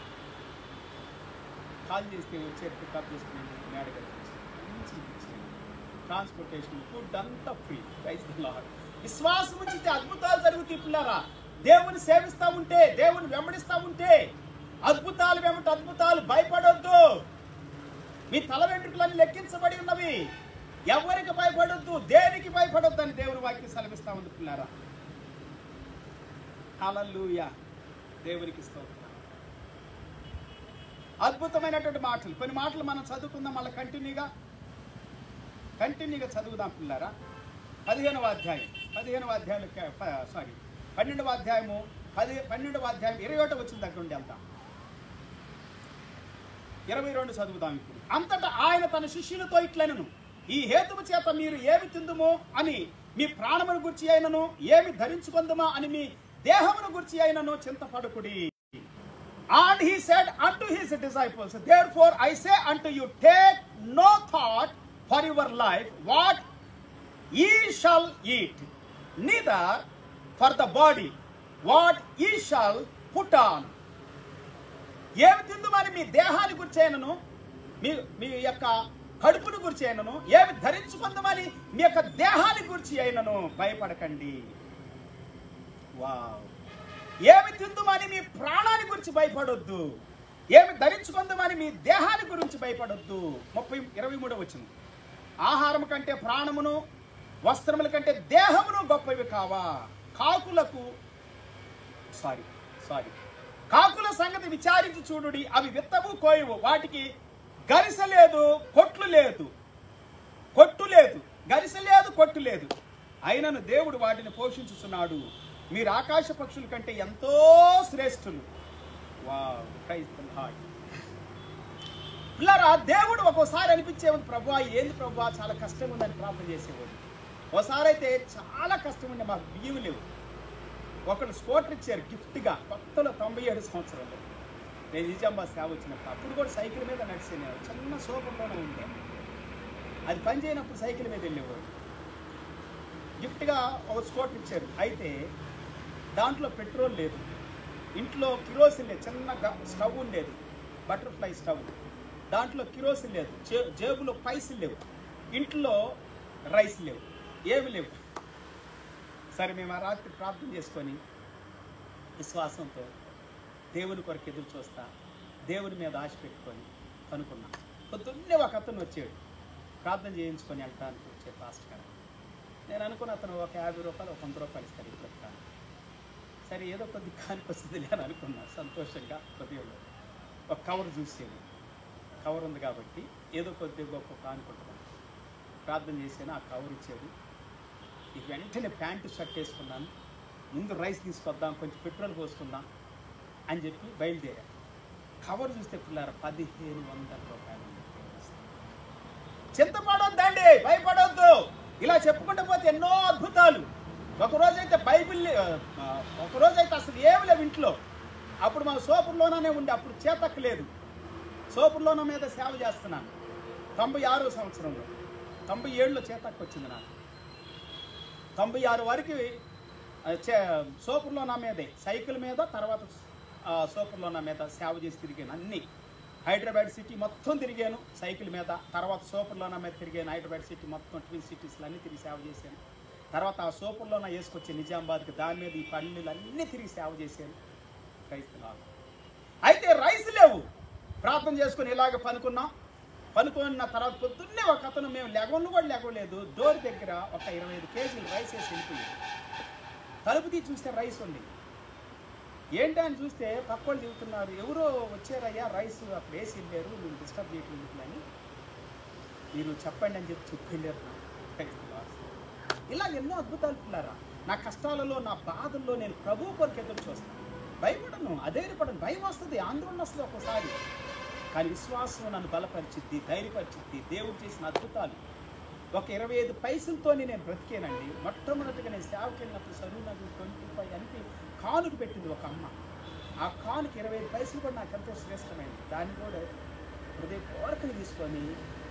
కాల్ చేస్తే వచ్చారు పికప్ చేసుకుని మేడగల్ మంచి ఇచ్చేయండి ట్రాన్స్పోర్టేషన్ ఫుడ్ అంతా ఫ్రీ ప్రైస్ లాడ్ విశ్వాసం ఉంచితే అద్భుతాలు జరుగుతాయి పిల్లరా దేవుని సేవిస్తా ఉంటే దేవుని వెంబడిస్తా ఉంటే అద్భుతాలు వెంబటి అద్భుతాలు భయపడొద్దు మీ తల వెంట్రుకలన్నీ లెక్కించబడి ఉన్నవి ఎవరికి భయపడొద్దు దేనికి భయపడొద్దు అని దేవుని వాక్యం సెలవిస్తా ఉంది పిల్లారా హల్లెలూయా దేవునికి స్తోత్రం అద్భుతమైనటువంటి మాటలు కొన్ని మాటలు మనం చదువుకుందాం మళ్ళీ కంటిన్యూగా కంటిన్యూగా చదువుదాం పిల్లారా పదిహేనవ అధ్యాయం పదిహేనవ అధ్యాయం సారీ పన్నెండవ అధ్యాయము పది పన్నెండవ అధ్యాయం ఇరవై ఒకటి వచ్చిన దగ్గర నుండి వెళ్తాం ఇరవై రెండు చదువుదాం ఇప్పుడు అంతటా ఆయన తన శిష్యులతో ఇట్లనను ఈ హేతువు చేత మీరు ఏమి తిందుమో అని మీ ప్రాణమును గుర్చి అయినను ఏమి ధరించుకుందుమా అని మీ దేహమును గుర్చి అయినను చింతపడుకుడి And he said unto his disciples, Therefore I say unto you, take no thought for your life, what ye shall eat, neither for the body, what ye shall put on. ఏమి తిందుమని మీ దేహాన్ని గుర్చేయనను మీ మీ యొక్క కడుపును గురించి అయినను ఏమి ధరించుకుందామని మీ యొక్క దేహాన్ని గురించి అయినను భయపడకండి వావ్ ఏమి తిందుమని మీ ప్రాణాన్ని గురించి భయపడొద్దు ఏమి ధరించుకుందామని మీ దేహాన్ని గురించి భయపడొద్దు ముప్పై ఇరవై మూడు వచ్చింది ఆహారం కంటే ప్రాణమును వస్త్రముల కంటే దేహమును గొప్పవి కావా కాకులకు సారీ సారీ కాకుల సంగతి విచారించి చూడుడి అవి విత్తవు కోయవు వాటికి గరిస లేదు కొట్లు లేదు కొట్టు లేదు గరిస లేదు కొట్టు లేదు అయినను దేవుడు వాటిని పోషించుతున్నాడు మీరు ఆకాశ పక్షుల కంటే ఎంతో శ్రేష్ఠులు వావ్ ప్రైజ్ ద లార్డ్ పిల్లరా దేవుడు ఒక్కోసారి అనిపించేవాడు ప్రభా ఏంది ప్రభా చాలా కష్టంగా ఉందని ప్రార్థన చేసేవాడు ఒకసారి అయితే చాలా కష్టం ఉండే మాకు బియ్యం లేవు ఒకళ్ళు స్కూటర్ ఇచ్చారు గిఫ్ట్గా కొత్తలో తొంభై ఏడు సంవత్సరంలో నేను నిజామాబాద్ సేవ వచ్చినప్పుడు అప్పుడు కూడా సైకిల్ మీద నడిచేవాడు చిన్న సోపంలోనే ఉండే అది పని చేయనప్పుడు సైకిల్ మీద వెళ్ళేవాడు గిఫ్ట్గా ఒక స్కూటర్ ఇచ్చారు అయితే దాంట్లో పెట్రోల్ లేదు ఇంట్లో కిరోసిన్ లేదు చిన్న గ- స్టవ్ ఉండేది బటర్ఫ్లై స్టవ్ దాంట్లో కిరోసిన్ లేదు జే- జేబులో పైసలు లేవు ఇంట్లో రైస్ లేవు ఏమి లేవు సరే మేము ఆ రాత్రి ప్రార్థన చేసుకొని విశ్వాసంతో దేవుని కొరకు ఎదురు చూస్తా దేవుని మీద ఆశ పెట్టుకొని కనుక్కున్నాం పొద్దున్నే ఒక అతను వచ్చాడు ప్రార్థన చేయించుకొని వెళ్ళటానికి వచ్చే పాస్ట్ గారు నేను అనుకున్న అతను ఒక యాభై రూపాయలు ఒక వంద రూపాయలు ఇస్తాడు ఇప్పుడు కానీ సరే ఏదో కొద్ది కానికి వస్తుంది అని అనుకున్నా సంతోషంగా హృదయంలో ఒక కవర్ చూసాను కవర్ ఉంది కాబట్టి ఏదో కొద్ది గొప్ప కానుకుంటున్నాను ప్రార్థన చేశాను ఆ కవర్ ఇచ్చాడు ఇక వెంటనే ప్యాంటు షర్ట్ వేసుకున్నాను ముందు రైస్ తీసుకొద్దాం కొంచెం పెట్రోల్ పోసుకుందాం అని చెప్పి బయలుదేరా కవర్ చూస్తే పిల్లారా పదిహేను వందల రూపాయలు ఉంది. చింతపడొద్దండి భయపడొద్దు ఇలా చెప్పుకుంటూ పోతే ఎన్నో అద్భుతాలు ఒకరోజైతే బైబిల్ ఆ, ఒకరోజైతే అసలు ఏమి లేవు ఇంట్లో అప్పుడు మన సోపుర్లోనే ఉండి అప్పుడు చేతక్క లేదు సోపుర్లోన మీద సేవ చేస్తున్నాను తొంభై ఆరో సంవత్సరంలో తొంభై ఏడులో చేతక్క వచ్చింది నాకు తొంభై ఆరు వరకు ఆ, చే- సోపుర్లో నా మీదే సైకిల్ మీద తర్వాత ఆ, సోపుర్లో నా మీద సేవ చేసి తిరిగాను అన్ని హైదరాబాద్ సిటీ మొత్తం తిరిగాను సైకిల్ మీద తర్వాత సోపుర్లో నా మీద తిరిగాను హైదరాబాద్ సిటీ మొత్తం ట్విన్ సిటీస్లో అన్ని తిరిగి సేవ చేశాను తర్వాత ఆ సోపుర్లో నా వేసుకొచ్చి నిజామాబాద్కి దాని మీద ఈ పల్లెలు అన్నీ తిరిగి సేవ చేశాను క్రైస్తలాలు అయితే రైస్ లేవు ప్రార్థన చేసుకుని ఇలాగ పనుకున్నాం పనుకున్న తర్వాత పొద్దున్నే ఒక అతను మేము లెగవను కూడా లెగవలేదు డోర్ దగ్గర ఒక ఇరవై ఐదు కేజీలు రైస్ వేసి వెళ్ళిపోయింది తలుపు తీసి చూస్తే రైస్ ఉంది ఏంటి అని చూస్తే పక్క వాళ్ళు దిగుతున్నారు ఎవరో వచ్చారయ్యా రైస్ అప్పుడు వేసి వెళ్ళారు మీరు డిస్టర్బ్ చేయట్లేదు అని మీరు చెప్పండి అని చెప్పి చెప్పి వెళ్ళారు ఇలా ఎన్నో అద్భుతాలు పిల్లారా నా కష్టాలలో నా బాధల్లో నేను ప్రభు కొరకు ఎదురు చూస్తాను భయపడను అధైర్యపడను భయం వస్తుంది ఆందోళన వస్తుంది ఒక్కోసారి కానీ విశ్వాసం నన్ను బలపరిచిద్ది ధైర్యపరిచిద్ది దేవుడు చేసిన అద్భుతాలు ఒక ఇరవై ఐదు పైసలతోనే నేను బ్రతికేనండి మొట్టమొదటిగా నేను సేవకి వెళ్ళినప్పుడు సరువు నాకు ట్వంటీ ఫైవ్ అని కానుకు పెట్టింది ఒక అమ్మ ఆ కానుకి ఇరవై ఐదు పైసలు కూడా నాకు ఎంతో శ్రేష్టమైంది దాన్ని కూడా హృదయపూర్వకంగా తీసుకొని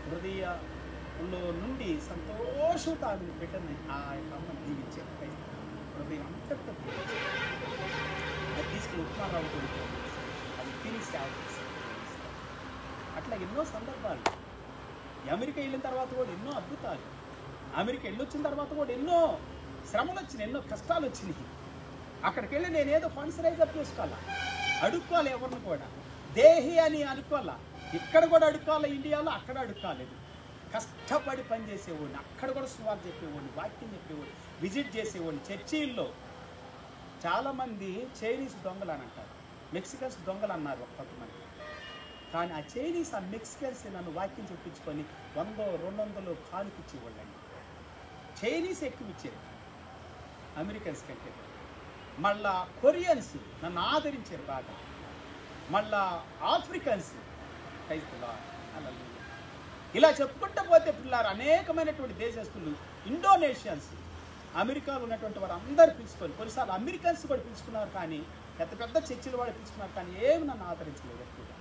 హృదయంలో నుండి సంతోషంతో ఆమెను పెట్టని ఆ యొక్క అమ్మను దీవించాను హృదయం అంతటితో దీవించాను. అది తీసుకుని ఉప్మా రవ్వతో అది తిని సేవ చేశాను. అట్లా ఎన్నో సందర్భాలు అమెరికా వెళ్ళిన తర్వాత కూడా ఎన్నో అద్భుతాలు అమెరికా వెళ్ళొచ్చిన తర్వాత కూడా ఎన్నో శ్రమలు వచ్చినాయి ఎన్నో కష్టాలు వచ్చినాయి అక్కడికి వెళ్ళి నేను ఏదో ఫండ్స్ రైజ్ అప్ చేసుకోవాలా అడుక్కోవాలి ఎవరిని కూడా దేహి అని అనుకోవాలా ఇక్కడ కూడా అడుక్కోవాలి ఇండియాలో అక్కడ అడుక్కోలేదు కష్టపడి పని చేసేవాడిని అక్కడ కూడా సువార్ చెప్పేవాడిని వాక్యం చెప్పేవాడిని విజిట్ చేసేవాడిని చర్చీల్లో చాలామంది చైనీస్ దొంగలు అని అంటారు మెక్సికన్స్ దొంగలు అన్నారు ఒక కొంతమంది కానీ ఆ చైనీస్ ఆ మెక్సికన్స్ నన్ను వాక్యం చెప్పించుకొని వందో రెండు వందలు కానుకిచ్చేవాళ్ళండి చైనీస్ ఎక్కువ ఇచ్చేది అమెరికన్స్ కంటే మళ్ళా కొరియన్స్ నన్ను ఆదరించారు బాగా మళ్ళా ఆఫ్రికన్స్ క్రైస్తవులా హల్లెలూయా. ఇలా చెప్పుకుంటూ పోతే పిల్లారు అనేకమైనటువంటి దేశస్తులు ఇండోనేషియన్స్ అమెరికాలో ఉన్నటువంటి వారు అందరు పిలుచుకొని కొన్నిసార్లు అమెరికన్స్ కూడా పిలుచుకున్నారు కానీ పెద్ద పెద్ద చర్చిల వాళ్ళు పిలుచుకున్నారు కానీ ఏమి నన్ను ఆదరించలేదు ఎక్కువగా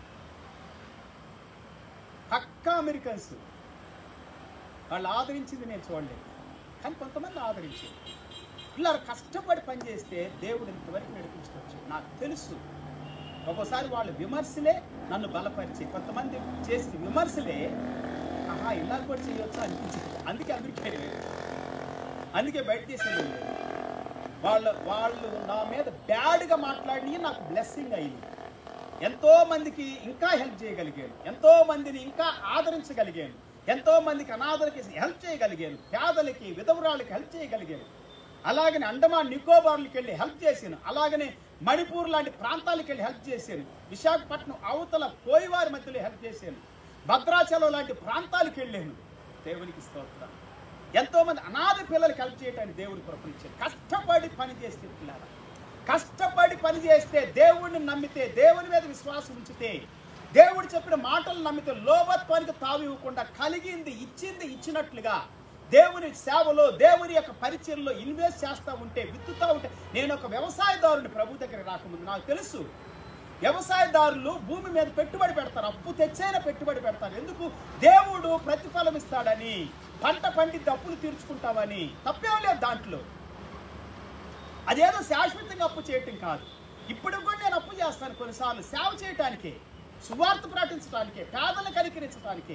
పక్కా అమెరికన్స్ వాళ్ళు ఆదరించింది నేను చూడలేదు కానీ కొంతమంది ఆదరించారు పిల్లలు కష్టపడి పనిచేస్తే దేవుడు ఇంతవరకు నడిపించుకోవచ్చు నాకు తెలుసు ఒక్కోసారి వాళ్ళ విమర్శలే నన్ను బలపరిచే కొంతమంది చేసిన విమర్శలే ఆహా ఇలా కూడా చేయొచ్చు అనిపించింది అందుకే అమెరికా వెళ్ళలేదు. అందుకే బయట చేసేది లేదు. వాళ్ళ వాళ్ళు నా మీద బ్యాడ్గా మాట్లాడి నాకు బ్లెస్సింగ్ అయింది ఎంతో మందికి ఇంకా హెల్ప్ చేయగలిగాను ఎంతో మందిని ఇంకా ఆదరించగలిగాను ఎంతో మందికి అనాథలకి హెల్ప్ చేయగలిగాను పేదలకి విధవరాళ్ళకి హెల్ప్ చేయగలిగాను అలాగనే అండమాన్ నికోబార్లకి వెళ్ళి హెల్ప్ చేశాను అలాగనే మణిపూర్ లాంటి ప్రాంతాలకు వెళ్ళి హెల్ప్ చేశాను విశాఖపట్నం అవతల కోయివారి మధ్యలో హెల్ప్ చేశాను భద్రాచలం లాంటి ప్రాంతాలకు వెళ్ళాను దేవునికి స్తోత్రం ఎంతో మంది అనాథ పిల్లలకి హెల్ప్ చేయడానికి దేవుడి కృపనిచ్చాడు కష్టపడి పని చేస్తే పిల్లల కష్టపడి పని చేస్తే దేవుడిని నమ్మితే దేవుని మీద విశ్వాసం ఉంచితే దేవుడు చెప్పిన మాటలు నమ్మితే లోభత్వానికి తావు ఇవ్వకుండా కలిగింది ఇచ్చింది ఇచ్చినట్లుగా దేవుని సేవలో దేవుని యొక్క పరిచయంలో ఇన్వెస్ట్ చేస్తూ ఉంటే విత్తుతూ ఉంటే నేను ఒక వ్యవసాయదారుని ప్రభు దగ్గర రాకముందు నాకు తెలుసు వ్యవసాయదారులు భూమి మీద పెట్టుబడి పెడతారు అప్పు తెచ్చైనా పెట్టుబడి పెడతారు ఎందుకు దేవుడు ప్రతిఫలం ఇస్తాడని పంట పండిద్ది అప్పులు తీర్చుకుంటామని తప్పేం లేదు దాంట్లో అదేదో శాశ్వతంగా అప్పు చేయటం కాదు ఇప్పుడు కూడా నేను అప్పు చేస్తాను కొన్నిసార్లు సేవ చేయటానికే సువార్త ప్రకటించడానికే పేదలు కనికరించడానికే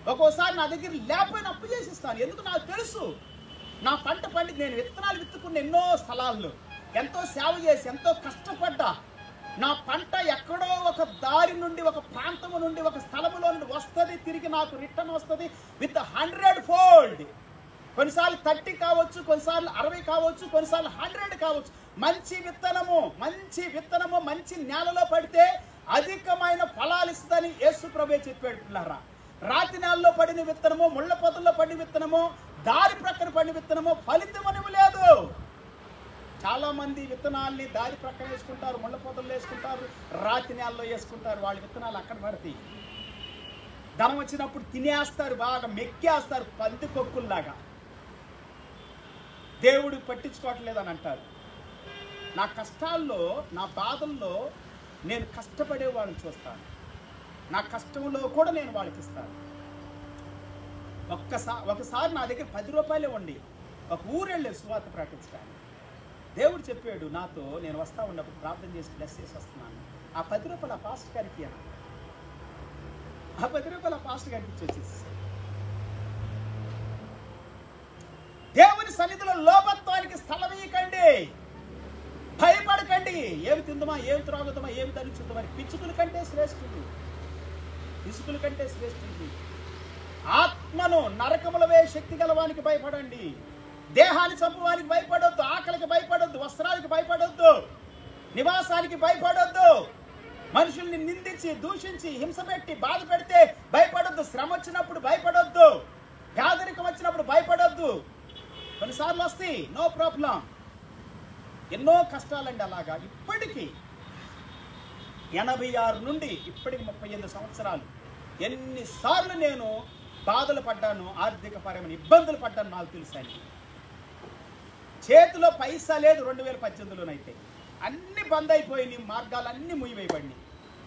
ఒక్కోసారి నా దగ్గర లేకపోయినా అప్పు చేసిస్తాను ఎందుకు నాకు తెలుసు నా పంట పండి నేను విత్తనాలు విత్తుకున్న ఎన్నో స్థలాల్లో ఎంతో సేవ చేసి ఎంతో కష్టపడ్డా నా పంట ఎక్కడో ఒక దారి నుండి ఒక ప్రాంతము నుండి ఒక స్థలములో నుండి వస్తుంది తిరిగి నాకు రిటర్న్ వస్తుంది విత్ హండ్రెడ్ ఫోల్డ్ కొన్నిసార్లు థర్టీ కావచ్చు కొన్నిసార్లు అరవై కావచ్చు కొన్నిసార్లు హండ్రెడ్ కావచ్చు మంచి విత్తనము మంచి విత్తనము మంచి నేలలో పడితే అధికమైన ఫలాలు ఇస్తుందని యేసు ప్రభే చెప్పాడు పిల్లరా రాతి నేలలో పడిన విత్తనము ముళ్ళ పొదల్లో పడిన విత్తనము దారి ప్రక్కన పడిన విత్తనము ఫలితం లేదు చాలా మంది విత్తనాల్ని దారి ప్రక్కన వేసుకుంటారు ముళ్ళ పొదల్లో వేసుకుంటారు రాతి నేలలో వేసుకుంటారు వాళ్ళ విత్తనాలు అక్కడ పడతాయి ధనం వచ్చినప్పుడు తినేస్తారు బాగా మెక్కేస్తారు పంది కొక్కుల్లాగా దేవుడు పట్టించుకోవట్లేదని అంటారు నా కష్టాల్లో నా బాధల్లో నేను కష్టపడే వాళ్ళని చూస్తాను నా కష్టంలో కూడా నేను వాళ్ళకి ఇస్తాను ఒక్కసారి ఒకసారి నా దగ్గర పది రూపాయలే ఉండి ఒక ఊరు వెళ్ళే సువార్త ప్రకటించడానికి దేవుడు చెప్పాడు నాతో నేను వస్తా ఉన్నప్పుడు ప్రార్థన చేసి బ్లెస్ చేసి వస్తున్నాను ఆ పది రూపాయలు ఆ పాస్ట్ గారికి ఇయ్యను. ఆ పది రూపాయలు ఆ పాస్ట్ గారికి ఇచ్చి వచ్చేసి దేవుని సన్నిధిలో లోపత్వానికి స్థలం ఇవ్వకండి భయపడకండి ఏమి తిందమా ఏమి త్రాగుతామా ఏమి ధరించుద్దామా అని పిచ్చుకుల కంటే శ్రేష్ఠుడు పిసుకుల కంటే శ్రేష్ఠుడు ఆత్మను నరకములవే శక్తి గలవానికి భయపడండి దేహాన్ని చంపువానికి భయపడొద్దు ఆకలికి భయపడొద్దు వస్త్రానికి భయపడొద్దు నివాసానికి భయపడొద్దు మనుషుల్ని నిందించి దూషించి హింస పెట్టి బాధ పెడితే భయపడొద్దు శ్రమ వచ్చినప్పుడు భయపడొద్దు పేదరికం వచ్చినప్పుడు భయపడొద్దు కొన్నిసార్లు వస్తాయి నో ప్రాబ్లం ఎన్నో కష్టాలండి అలాగా ఇప్పటికీ ఎనభై ఆరు నుండి ఇప్పటికి ముప్పై ఎనిమిది సంవత్సరాలు ఎన్నిసార్లు నేను బాధలు పడ్డాను ఆర్థిక పరమైన ఇబ్బందులు పడ్డాను నాకు తెలుసండి చేతిలో పైసా లేదు రెండు వేల పద్దెనిమిదిలోనైతే అన్ని బంద్ అయిపోయినాయి మార్గాలు అన్ని ముయ్యవేయబడినాయి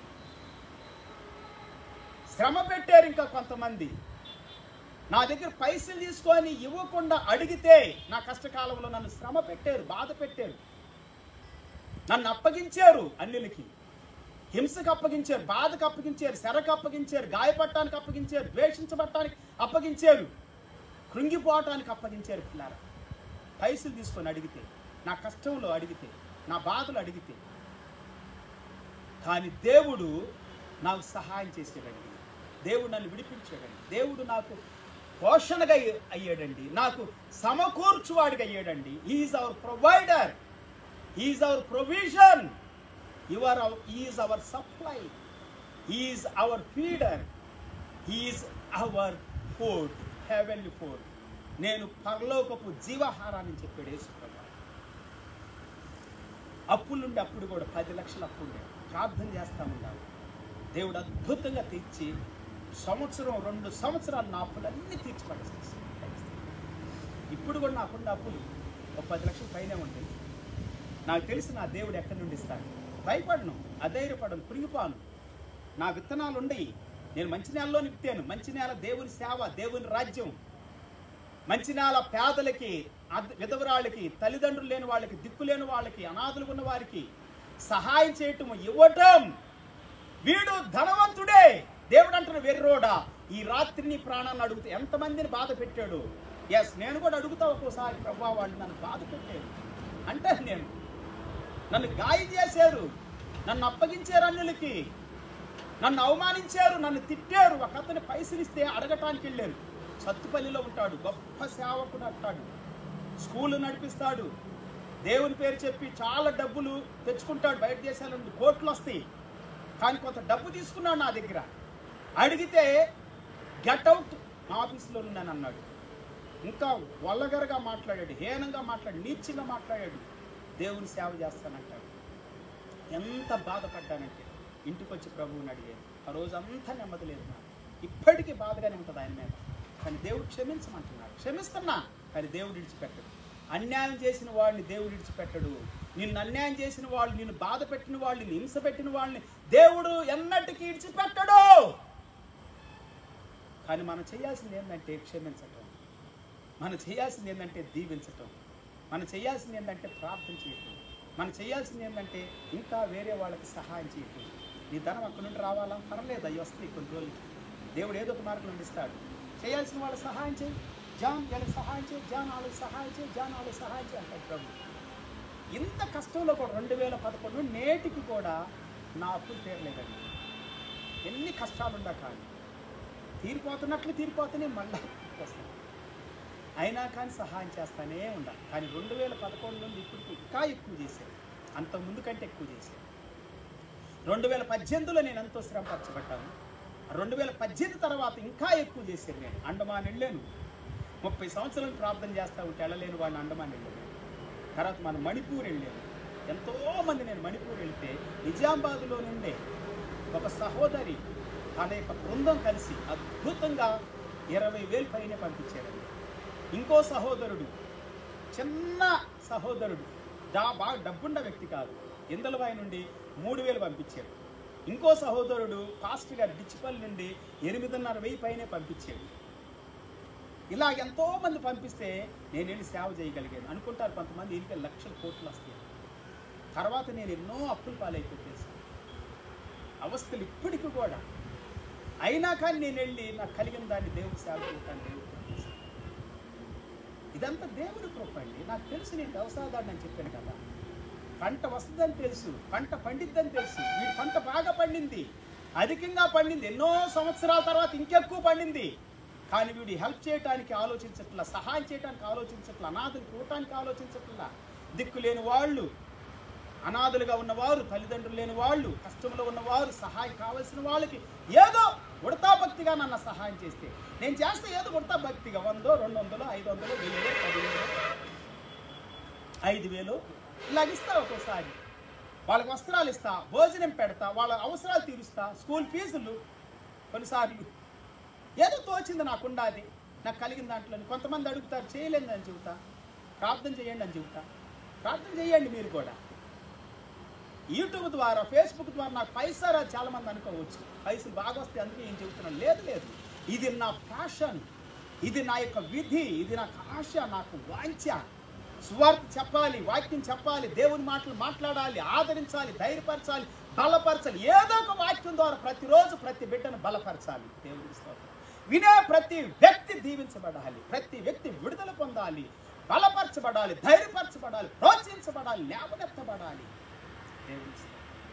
శ్రమ పెట్టారు ఇంకా కొంతమంది నా దగ్గర పైసలు తీసుకొని ఇవ్వకుండా అడిగితే నా కష్టకాలంలో నన్ను శ్రమ పెట్టారు బాధ పెట్టారు నన్ను అప్పగించారు అన్యులకి హింసకు అప్పగించారు బాధకు అప్పగించారు శరకు అప్పగించారు గాయపడటానికి అప్పగించారు ద్వేషించబడటానికి అప్పగించారు కృంగిపోవటానికి అప్పగించారు పిల్లారా పైసలు తీసుకొని అడిగితే నా కష్టంలో అడిగితే నా బాధలు అడిగితే కానీ దేవుడు నాకు సహాయం చేసేదండి దేవుడు నన్ను విడిపించాడండి దేవుడు నాకు పోషణగా అయ్య- అయ్యాడండి నాకు సమకూర్చువాడిగా అయ్యాడండి is our provider is our provision your is our supply is our feeder is our food heavenly food నేను పరలోకపు జీవాహారాన్ని చెప్పాడు యేసుప్రభు అప్పులుండి అప్పుడు కూడా పది లక్షల అప్పు ఉండే ప్రార్థన చేస్తా ఉండాలి దేవుడు అద్భుతంగా తీర్చి సంవత్సరం రెండు సంవత్సరాలు నా అప్పులన్నీ తీర్చి పడేసేసి ఇప్పుడు కూడా నాకున్న అప్పులు ఒక పది లక్షల పైనే ఉంటాయి నాకు తెలిసి నా దేవుడు ఎక్కడి నుండి ఇస్తాడు భయపడను అధైర్యపడను కురిగిపోను నా విత్తనాలు ఉండయి నేను మంచి నేలలో విత్తాను మంచి నేల దేవుని సేవ దేవుని రాజ్యం మంచి నేల పేదలకి అద్- విధవరాళ్ళకి తల్లిదండ్రులు లేని వాళ్ళకి దిక్కు లేని వాళ్ళకి అనాథులు ఉన్న వారికి సహాయం చేయటం ఇవ్వటం వీడు ధనవంతుడే దేవుడు అంటున్న వెర్రోడా ఈ రాత్రి నీ ప్రాణాన్ని అడుగుతూ ఎంతమందిని బాధ పెట్టాడు ఎస్ నేను కూడా అడుగుతా ఒక్కోసారి ప్రభా వాళ్ళు నన్ను బాధ పెట్టారు అంటే నేను నన్ను గాయం చేశారు నన్ను అప్పగించారు అన్యులకి నన్ను అవమానించారు నన్ను తిట్టారు ఒక అతని పైసలు ఇస్తే అడగటానికి వెళ్ళారు సత్తుపల్లిలో ఉంటాడు గొప్ప సేవకుడు అంటాడు స్కూల్ నడిపిస్తాడు దేవుని పేరు చెప్పి చాలా డబ్బులు తెచ్చుకుంటాడు బయట దేశాల నుండి కోట్లు వస్తాయి కానీ కొంత డబ్బు తీసుకున్నాడు నా దగ్గర అడిగితే గెట్ అవుట్ మా ఆఫీస్లో ఉన్నాను అన్నాడు ఇంకా వల్లగరగా మాట్లాడాడు హీనంగా మాట్లాడు నీచిగా మాట్లాడాడు దేవుని సేవ చేస్తానంటాడు ఎంత బాధపడ్డానంటే ఇంటికి వచ్చి ప్రభువుని అడిగాను ఆ రోజు అంతా నెమ్మది లేదు నాకు ఇప్పటికీ బాధగానే ఉంటుంది ఆయన మీద కానీ దేవుడు క్షమించమంటున్నాడు క్షమిస్తున్నా కానీ దేవుడు విడిచిపెట్టడు అన్యాయం చేసిన వాడిని దేవుడు విడిచిపెట్టడు నిన్ను అన్యాయం చేసిన వాళ్ళు నిన్ను బాధ పెట్టిన వాళ్ళు నిన్ను హింస పెట్టిన వాళ్ళని దేవుడు ఎన్నటికీ విడిచిపెట్టడు కానీ మనం చేయాల్సింది ఏంటంటే క్షమించటం మనం చేయాల్సింది ఏంటంటే దీవించటం మనం చేయాల్సింది ఏంటంటే ప్రార్థన చేయటం మనం చేయాల్సింది ఏంటంటే ఇంకా వేరే వాళ్ళకి సహాయం చేయటం నీ ధనం అక్కడి నుండి రావాలా పర్లేదు అవి వస్తాయి కొన్ని రోజులు దేవుడు ఏదో ఒక మార్గం నుండి ఇస్తాడు చేయాల్సిన వాళ్ళకి సహాయం చేయి జాన్ వీళ్ళకి సహాయం చేయి జాన్ వాళ్ళకి సహాయం చేయి జాన్ వాళ్ళకి సహాయం చేయి అంటాడు ప్రభు ఇంత కష్టంలో కూడా రెండు వేల పదకొండు నేటికి కూడా నా అప్పులు తీరలేదండి ఎన్ని కష్టాలుండా కానీ తీరిపోతున్నట్లు తీరిపోతూనే మళ్ళా వస్తాను అయినా కానీ సహాయం చేస్తానే ఉండాలి కానీ రెండు వేల పదకొండు నుండి ఇప్పటికి ఇంకా ఎక్కువ చేశాను అంత ముందు కంటే ఎక్కువ చేశాను రెండు వేల పద్దెనిమిదిలో నేను ఎంతో శ్రమపరచబడ్డాను రెండు వేల పద్దెనిమిది తర్వాత ఇంకా ఎక్కువ చేశాను నేను అండమాన్ వెళ్ళాను ముప్పై సంవత్సరాలు ప్రార్థన చేస్తా ఉంటే వెళ్ళలేని వాడిని అండమాన్ వెళ్ళాను తర్వాత మన మణిపూర్ వెళ్ళాను ఎంతో మంది నేను మణిపూర్ వెళ్తే నిజామాబాద్లో నుండే ఒక సహోదరి తన యొక్క బృందం కలిసి అద్భుతంగా ఇరవై వేలు పైన పంపించారండి ఇంకో సహోదరుడు చిన్న సహోదరుడు డా బాగా డబ్బున్న వ్యక్తి కాదు ఇందలవాయి నుండి మూడు వేలు పంపించారు ఇంకో సహోదరుడు ఫాస్ట్ గారు డిచ్చిపల్లి నుండి ఎనిమిదిన్నర వెయ్యి పైనే పంపించాడు ఇలా ఎంతో మంది పంపిస్తే నేను వెళ్ళి సేవ చేయగలిగాను అనుకుంటారు కొంతమంది ఇంటికి లక్షల కోట్లు వస్తాయి తర్వాత నేను ఎన్నో అప్పులు పాలైపోతేసాను అవస్థలు ఇప్పటికి కూడా అయినా కానీ నేను వెళ్ళి నాకు కలిగిన దాన్ని దేవుడు సేవ చేయటాన్ని దేవుడు పంపిస్తాను. ఇదంతా దేవుడి కృప అండి నాకు తెలుసు నేను వ్యవసాయదారుని అని చెప్పాను కదా పంట వస్తుందని తెలుసు పంట పండిద్దని తెలుసు వీడి పంట బాగా పండింది అధికంగా పండింది ఎన్నో సంవత్సరాల తర్వాత ఇంకెక్కువ పండింది కానీ వీడు హెల్ప్ చేయడానికి ఆలోచించట్లా సహాయం చేయడానికి ఆలోచించట్లా అనాథులు చూడటానికి ఆలోచించట్లా దిక్కు లేని వాళ్ళు అనాథులుగా ఉన్నవారు తల్లిదండ్రులు లేని వాళ్ళు కష్టంలో ఉన్నవారు సహాయం కావాల్సిన వాళ్ళకి ఏదో ఉడతా భక్తిగా నన్ను సహాయం చేస్తే నేను చేస్తే ఏదో ఉడతా భక్తిగా వందో రెండు వందలు ఐదు వందలు వెయ్యి పదివేలు ఐదు వేలు ఇలాగ ఇస్తా ఒక్కోసారి వాళ్ళకి వస్త్రాలు ఇస్తా భోజనం పెడతా వాళ్ళ అవసరాలు తీరుస్తా స్కూల్ ఫీజులు కొన్నిసార్లు ఏదో తోచింది నాకు ఉండాది నాకు కలిగిన దాంట్లో కొంతమంది అడుగుతారు చేయలేదు అని చెబుతా ప్రార్థన చేయండి అని చెబుతా ప్రార్థన చేయండి మీరు కూడా యూట్యూబ్ ద్వారా ఫేస్బుక్ ద్వారా నాకు పైసా రాదు చాలా మంది అనుకోవచ్చు పైసలు బాగా వస్తే అందుకే ఏం చెబుతున్నాను లేదు లేదు ఇది నా ప్యాషన్ ఇది నా యొక్క విధి ఇది నాకు ఆశ నాకు వాంఛ సువార్త చెప్పాలి వాక్యం చెప్పాలి దేవుని మాటలు మాట్లాడాలి ఆదరించాలి ధైర్యపరచాలి బలపరచాలి ఏదో ఒక వాక్యం ద్వారా ప్రతిరోజు ప్రతి బిడ్డను బలపరచాలి దేవుని స్తోత్రం వినే ప్రతి వ్యక్తి దీవించబడాలి ప్రతి వ్యక్తి విడుదల పొందాలి బలపరచబడాలి ధైర్యపరచబడాలి ప్రోత్సహించబడాలి లేవనెత్తబడాలి దేవుని స్తోత్రం.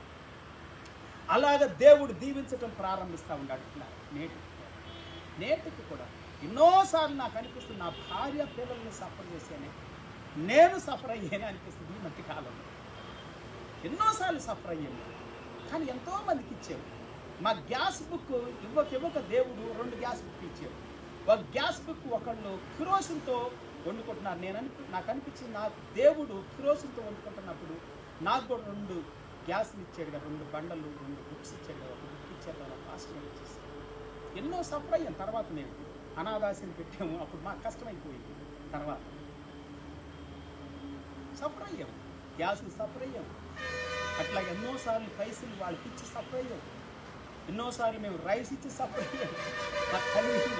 అలాగ దేవుడు దీవించటం ప్రారంభిస్తూ ఉన్నాడు ఇట్లా నేటికి కూడా. నేటికి కూడా ఎన్నోసార్లు నాకు అనిపిస్తుంది నా భార్య పిల్లల్ని సఫర్ చేశానే నేను సఫర్ అయ్యానే అనిపిస్తుంది ఈ మధ్య కాలంలో ఎన్నోసార్లు సఫర్ అయ్యాను కానీ ఎంతో మందికి ఇచ్చావు మా గ్యాస్ బుక్ ఇవ్వక ఇవ్వక దేవుడు రెండు గ్యాస్ బుక్ ఇచ్చాడు ఒక గ్యాస్ బుక్ ఒకళ్ళు కిరోసిన్తో వండుకుంటున్నారు నేను అనిపి నాకు అనిపించింది నా దేవుడు కిరోసిన్తో వండుకుంటున్నప్పుడు నాకు కూడా రెండు గ్యాస్లు ఇచ్చాడు కదా రెండు బండలు రెండు బుక్స్ ఇచ్చాడు కదా ఒక బుక్ ఇచ్చాడు కదా ఫాస్ట్ ఇచ్చేసి ఎన్నో సఫర్ అయ్యాను తర్వాత నేను అనాథాసిని పెట్టాము అప్పుడు మాకు కష్టమైపోయింది తర్వాత సఫర్ అయ్యాం గ్యాస్ని సఫర్ అయ్యాం అట్లా ఎన్నోసార్లు పైసలు వాళ్ళకి ఇచ్చి సఫర్ అయ్యాం ఎన్నోసార్లు మేము రైస్ ఇచ్చి సఫర్ అయ్యాం నాకు కలిగింది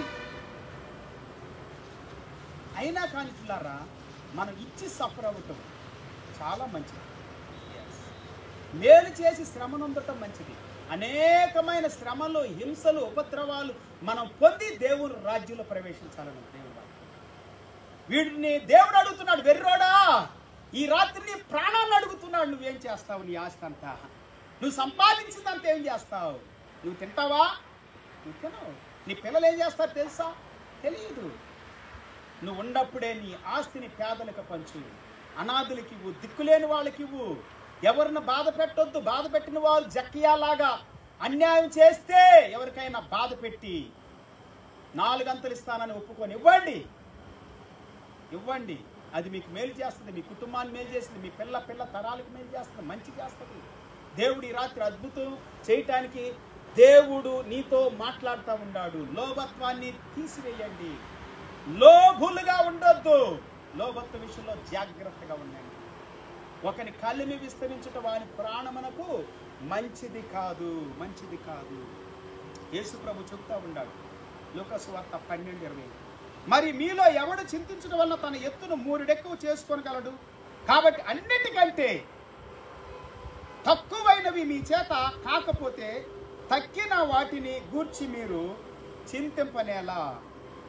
అయినా కానీ పిల్లారా మనం ఇచ్చి సఫర్ అవ్వటం చాలా మంచిది Yes. మేలు చేసి శ్రమ నొందటం మంచిది అనేకమైన శ్రమలు హింసలు ఉపద్రవాలు మనం పొంది దేవుని రాజ్యంలో ప్రవేశించాలని దేవుడు వాక్యం. వీడిని దేవుడు అడుగుతున్నాడు వెర్రోడా ఈ రాత్రి నీ ప్రాణాన్ని అడుగుతున్నాడు నువ్వేం చేస్తావు నీ ఆస్తి అంతా నువ్వు సంపాదించిందంతా ఏం చేస్తావు నువ్వు తింటావా నువ్వు తినవు నీ పిల్లలు ఏం చేస్తారు తెలుసా తెలియదు నువ్వు ఉన్నప్పుడే నీ ఆస్తిని పేదలకు పంచు అనాథులకి ఇవ్వు దిక్కులేని వాళ్ళకి ఇవ్వు ఎవరిని బాధ పెట్టొద్దు బాధ పెట్టిన వాళ్ళు జక్కియాలాగా అన్యాయం చేస్తే ఎవరికైనా బాధ పెట్టి నాలుగంతలు ఇస్తానని ఒప్పుకొని ఇవ్వండి ఇవ్వండి అది మీకు మేలు చేస్తుంది మీ కుటుంబాన్ని మేలు చేస్తుంది మీ పిల్ల పిల్ల తరాలకు మేలు చేస్తుంది మంచి చేస్తుంది దేవుడు ఈ రాత్రి అద్భుతం చేయటానికి దేవుడు నీతో మాట్లాడుతూ ఉన్నాడు లోభత్వాన్ని తీసివేయండి లోభులుగా ఉండొద్దు లోభత్వ విషయంలో జాగ్రత్తగా ఉండండి ఒకని కళ్ళని విస్తరించుట వాని ప్రాణమునకు మంచిది కాదు మంచిది కాదు యేసు ప్రభు చెప్తా ఉన్నాడు లూకసు వార్త పన్నెండు ఇరవై మరి మీలో ఎవడు చింతించడం వల్ల తన ఎత్తును మూరెడెక్కువ చేసుకోగలడు కాబట్టి అన్నిటికంటే తక్కువైనవి మీ చేత కాకపోతే తక్కిన వాటిని గూర్చి మీరు చింతింపనేలా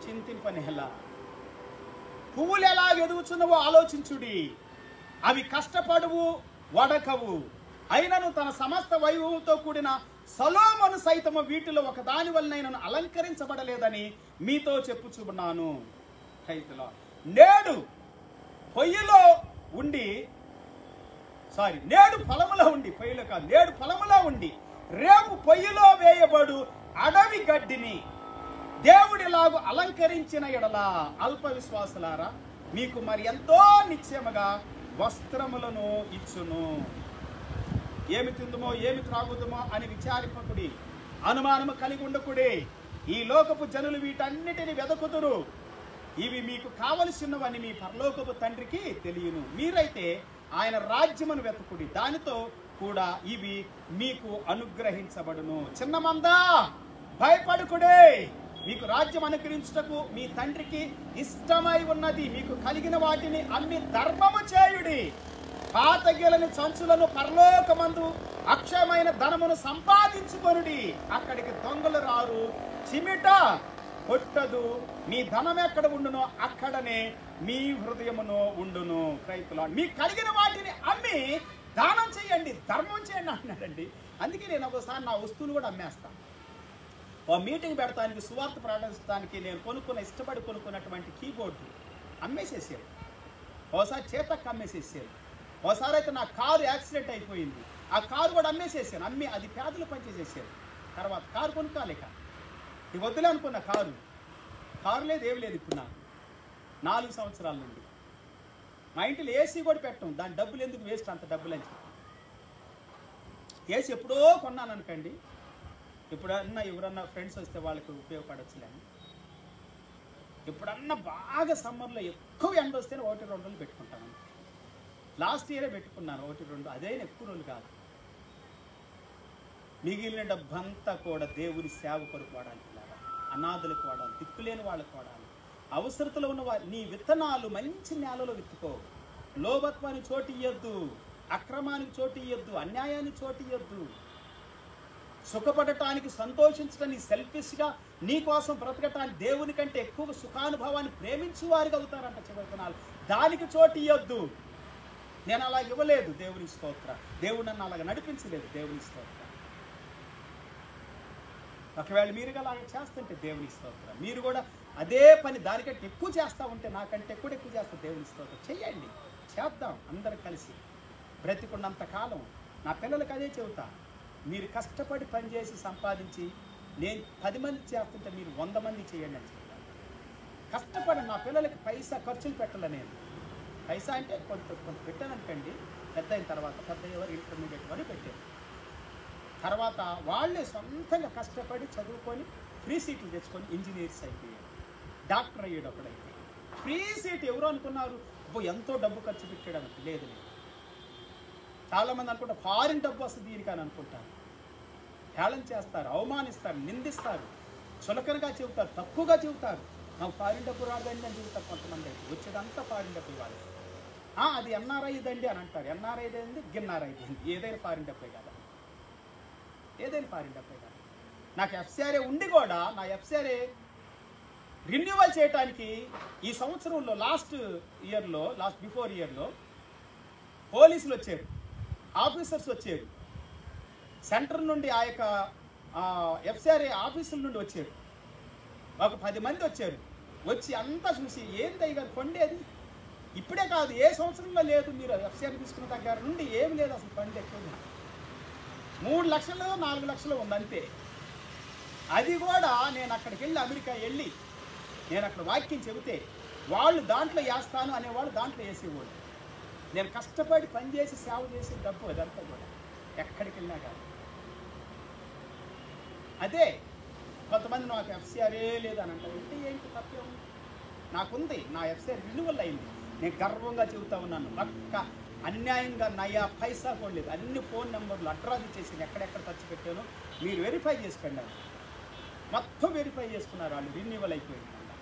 చింతింపనేలా పువ్వులు ఎలా ఎదుగుచున్నవో ఆలోచించుడి అవి కష్టపడువు వడకవు అయినను తన సమస్త వైభవంతో కూడిన సలోమను సైతము వీటిలో ఒక దాని వలన అలంకరించబడలేదని మీతో చెప్పుచున్నాను రైతులో నేడు పొయ్యిలో ఉండి సారీ నేడు ఫలములో ఉండి పొయ్యిలో కాదు నేడు ఫలములో ఉండి రేపు పొయ్యిలో వేయబడు అడవి గడ్డిని దేవుడిలాగు అలంకరించిన ఎడల అల్ప విశ్వాసులారా మీకు మరి ఎంతో నిశ్చయముగా వస్త్రములను ఇచ్చును ఏమి తిందుమో ఏమి త్రాగుదుమో అని విచారింపకుడి అనుమానము కలిగి ఉండకుడి ఈ లోకపు జనులు వీటన్నిటిని వెదకుదురు ఇవి మీకు కావలసినవని మీ పరలోకపు తండ్రికి తెలియను మీరైతే ఆయన రాజ్యమును వెతుకుడి దానితో కూడా ఇవి మీకు అనుగ్రహించబడును చిన్న మందా భయపడుకుడే మీకు రాజ్యం అనుగ్రహించుటకు మీ తండ్రికి ఇష్టమై ఉన్నది మీకు కలిగిన వాటిని అన్ని ధర్మము చేయుడి పాతగిలని సంచులను పరలోకమందు అక్షయమైన ధనమును సంపాదించుకొనుడి అక్కడికి దొంగలు రారు చిమిట కొట్టదు మీ ధనం ఎక్కడ ఉండునో అక్కడనే మీ హృదయమును ఉండును రైతుల మీ కలిగిన వాటిని అమ్మి దానం చేయండి ధర్మం చేయండి అన్నాడండి అందుకే నేను ఒకసారి నా వస్తువులు కూడా అమ్మేస్తాను ఓ మీటింగ్ పెడతానికి సువార్త ప్రకటించడానికి నేను కొనుక్కున్న ఇష్టపడి కొనుక్కున్నటువంటి కీబోర్డు అమ్మేసేసారు ఓసారి చేతకు అమ్మేసేసారు ఓసారి అయితే నా కారు యాక్సిడెంట్ అయిపోయింది ఆ కారు కూడా అమ్మేసేసాను అమ్మి అది పేదలు పనిచేసేసారు తర్వాత కారు కొనుక్కోలేక ఇది వద్దులే అనుకున్న కారు కారు లేదు ఏమి లేదు ఇప్పుడు నాకు నాలుగు సంవత్సరాల నుండి మా ఇంటిలో ఏసీ కూడా పెట్టం దాని డబ్బులు ఎందుకు వేస్ట్ అంత డబ్బులు అని చెప్పి ఏసీ ఎప్పుడో కొన్నాను అనుకోండి ఎప్పుడన్నా ఎవరన్నా ఫ్రెండ్స్ వస్తే వాళ్ళకి ఉపయోగపడచ్చులే అని ఎప్పుడన్నా బాగా సమ్మర్లో ఎక్కువ ఎండ వస్తేనే ఒకటి రెండు రోజులు పెట్టుకుంటాను లాస్ట్ ఇయరే పెట్టుకున్నాను ఒకటి రెండు అదే ఎక్కువ రోజులు కాదు మిగిలిన డబ్బంతా కూడా దేవుని సేవ కొరకు వాడాలి పిల్లారా. అనాథులకు వాడాలి దిక్కులేని వాళ్ళకు వాడాలి అవసరతలో ఉన్న వారి నీ విత్తనాలు మంచి నేలలో విత్తుకో లోభత్వానికి చోటు ఇయ్యొద్దు అక్రమానికి చోటు ఇయ్యొద్దు అన్యాయానికి చోటు ఇయ్యొద్దు సుఖపడటానికి సంతోషించడానికి సెల్ఫిష్గా నీ కోసం బ్రతకటానికి దేవుని కంటే ఎక్కువ సుఖానుభవాన్ని ప్రేమించు వారికి అవుతారంట చివరినాలు దానికి చోటు ఇవ్వద్దు నేను అలా ఇవ్వలేదు దేవుని స్తోత్ర దేవుడు నన్ను అలాగ నడిపించలేదు దేవుని స్తోత్ర ఒకవేళ మీరు అలాగే చేస్తుంటే దేవుని స్తోత్రం మీరు కూడా అదే పని దానికంటే ఎక్కువ చేస్తూ ఉంటే నాకంటే కూడా ఎక్కువ చేస్తా దేవుని స్తోత్రం చెయ్యండి చేద్దాం అందరం కలిసి బ్రతికున్నంత కాలం నా పిల్లలకి అదే చెబుతా మీరు కష్టపడి పనిచేసి సంపాదించి నేను పది మంది చేస్తుంటే మీరు వంద మంది చేయండి అని చెప్తాను కష్టపడి నా పిల్లలకి పైసా ఖర్చులు పెట్టాల నేను పైసా అంటే కొంత కొంత పెట్టాననుకోండి పెద్ద అయిన తర్వాత పెద్ద ఎవరు ఇంటర్మీడియట్ వరకు పెట్టారు తర్వాత వాళ్ళే సొంతంగా కష్టపడి చదువుకొని ఫ్రీ సీట్లు తెచ్చుకొని ఇంజనీర్స్ అయిపోయారు డాక్టర్ అయ్యాడు ఒకడైతే ఫ్రీ సీట్ ఎవరు అనుకున్నారు అబ్బో ఎంతో డబ్బు ఖర్చు పెట్టాడు అని లేదు లేదు చాలామంది అనుకుంటారు ఫారిన్ డబ్బు వస్తుంది దీనికి అని అనుకుంటారు హేళన చేస్తారు అవమానిస్తారు నిందిస్తారు చులకనగా చెబుతారు తక్కువగా చెబుతారు నాకు ఫారిన్ డబ్బు రాదండి అని చెబుతారు కొంతమంది అయితే వచ్చేదంతా ఫారిన్ డబ్బు ఇవ్వాలి "ఆ, అది ఎన్ఆర్ఐ ఇదండి అని అంటారు ఎన్ఆర్ఐ ఇదేంది గిన్ఆర్ఐ ఇదేంది ఏదైనా ఫారిన్ డబ్బే కదా ఏదైనా ఫారిన్ డబ్బే కదా నాకు ఎఫ్సిఆర్ఏ ఉండి కూడా నా ఎఫ్సిఆర్ఏ రిన్యూవల్ చేయడానికి ఈ సంవత్సరంలో లాస్ట్ ఇయర్లో లాస్ట్ బిఫోర్ ఇయర్లో పోలీసులు వచ్చారు ఆఫీసర్స్ వచ్చారు సెంటర్ నుండి ఆ యొక్క ఎఫ్సిఆర్ఏ ఆఫీసుల నుండి వచ్చారు ఒక పది మంది వచ్చారు వచ్చి అంతా చూసి ఏంది గారు కొండేది ఇప్పుడే కాదు ఏ సంవత్సరంలో లేదు మీరు ఎఫ్సిఆర్ తీసుకున్న దగ్గర నుండి ఏమి లేదు అసలు పండి ఎక్కువ మూడు లక్షలు నాలుగు లక్షలు ఉంది అంతే అది కూడా నేను అక్కడికి వెళ్ళి అమెరికా వెళ్ళి నేను అక్కడ వాక్యం చెబితే వాళ్ళు దాంట్లో వేస్తాను అనేవాళ్ళు దాంట్లో వేసేవాళ్ళు నేను కష్టపడి పనిచేసి సేవ చేసే డబ్బు అదంతా కూడా ఎక్కడికి వెళ్ళినా కాదు అదే కొంతమంది నాకు ఎఫ్సిఆర్ఏ లేదని అంటారు అంటే ఏంటి తప్పే ఉంది నాకుంది నా ఎఫ్సిఆర్ రిన్యువల్ అయింది నేను గర్వంగా చెబుతా ఉన్నాను ఒక్క అన్యాయంగా నయా పైసా కూడా లేదు అన్ని ఫోన్ నెంబర్లు అడ్రస్ ఇచ్చేసి ఎక్కడెక్కడ ఖర్చు పెట్టానో మీరు వెరిఫై చేసుకోండి అది మొత్తం వెరిఫై చేసుకున్నారు వాళ్ళు రిన్యువల్ అయిపోయింది మళ్ళా.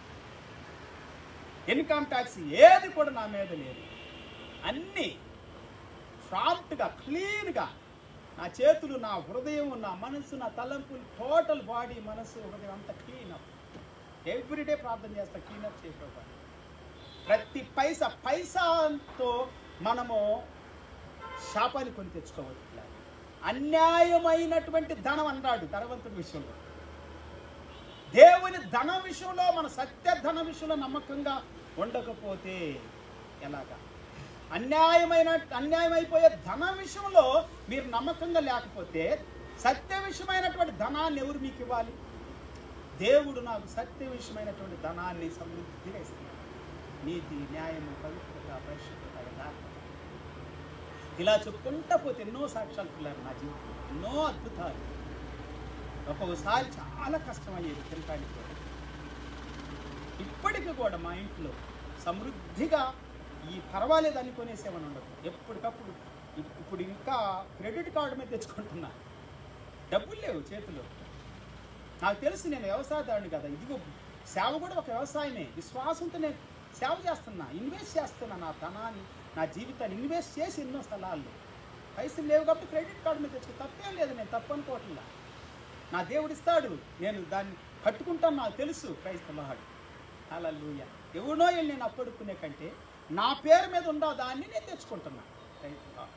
ఇన్కమ్ ట్యాక్స్ ఏది కూడా నా మీద లేదు అన్నీ ప్రాంప్ట్గా క్లీన్గా నా చేతులు నా హృదయం నా మనసు నా తలంపులు టోటల్ బాడీ మనసు హృదయం అంతా క్లీన్ అప్ ఎవ్రీడే ప్రార్థన చేస్తా క్లీనప్ చేసేవాడు ప్రతి పైసా పైసాతో మనము శాపాన్ని కొని తెచ్చుకోవచ్చు అన్యాయమైనటువంటి ధనం అన్నాడు ధనవంతుడి విషయంలో దేవుని ధనం విషయంలో మన సత్య ధన విషయంలో నమ్మకంగా ఉండకపోతే ఎలాగా అన్యాయమైన అన్యాయమైపోయే ధన విషయంలో మీరు నమ్మకంగా లేకపోతే సత్య విషయమైనటువంటి ధనాన్ని ఎవరు మీకు ఇవ్వాలి దేవుడు నాకు సత్య విషయమైనటువంటి ధనాన్ని సమృద్ధిగా ఇస్తున్నాడు నీతి న్యాయము పవిత్రత పరిశుద్ధత యథార్థత ఇలా చెప్పుకుంటా పోతే ఎన్నో సాక్ష్యాలు పిల్లలు నా జీవితంలో ఎన్నో అద్భుతాలు ఒక్కొక్కసారి చాలా కష్టమయ్యేది తినటానికి కూడా. ఇప్పటికీ కూడా మా ఇంట్లో సమృద్ధిగా ఈ పర్వాలేదు అనుకునేసేమని ఉండదు ఎప్పటికప్పుడు ఇప్- ఇప్పుడు ఇంకా క్రెడిట్ కార్డు మీద తెచ్చుకుంటున్నా డబ్బులు లేవు చేతిలో నాకు తెలుసు నేను వ్యవసాయదారుని కదా ఇదిగో సేవ కూడా ఒక వ్యవసాయమే విశ్వాసంతో నేను సేవ చేస్తున్నా ఇన్వెస్ట్ చేస్తున్నా నా ధనాన్ని నా జీవితాన్ని ఇన్వెస్ట్ చేసి ఎన్నో స్థలాల్లో పైసలు లేవు కాబట్టి క్రెడిట్ కార్డు మీద తెచ్చుకో తప్పేం లేదు నేను తప్పు అనుకోవట్లా నా దేవుడు ఇస్తాడు నేను దాన్ని కట్టుకుంటాను నాకు తెలుసు క్రైస్తవాడు అలా లూయ ఎవడో వెళ్ళి నేను అప్పడుకునే కంటే నా పేరు మీద ఉండా దాన్ని నేను తెచ్చుకుంటున్నా క్రైస్తవ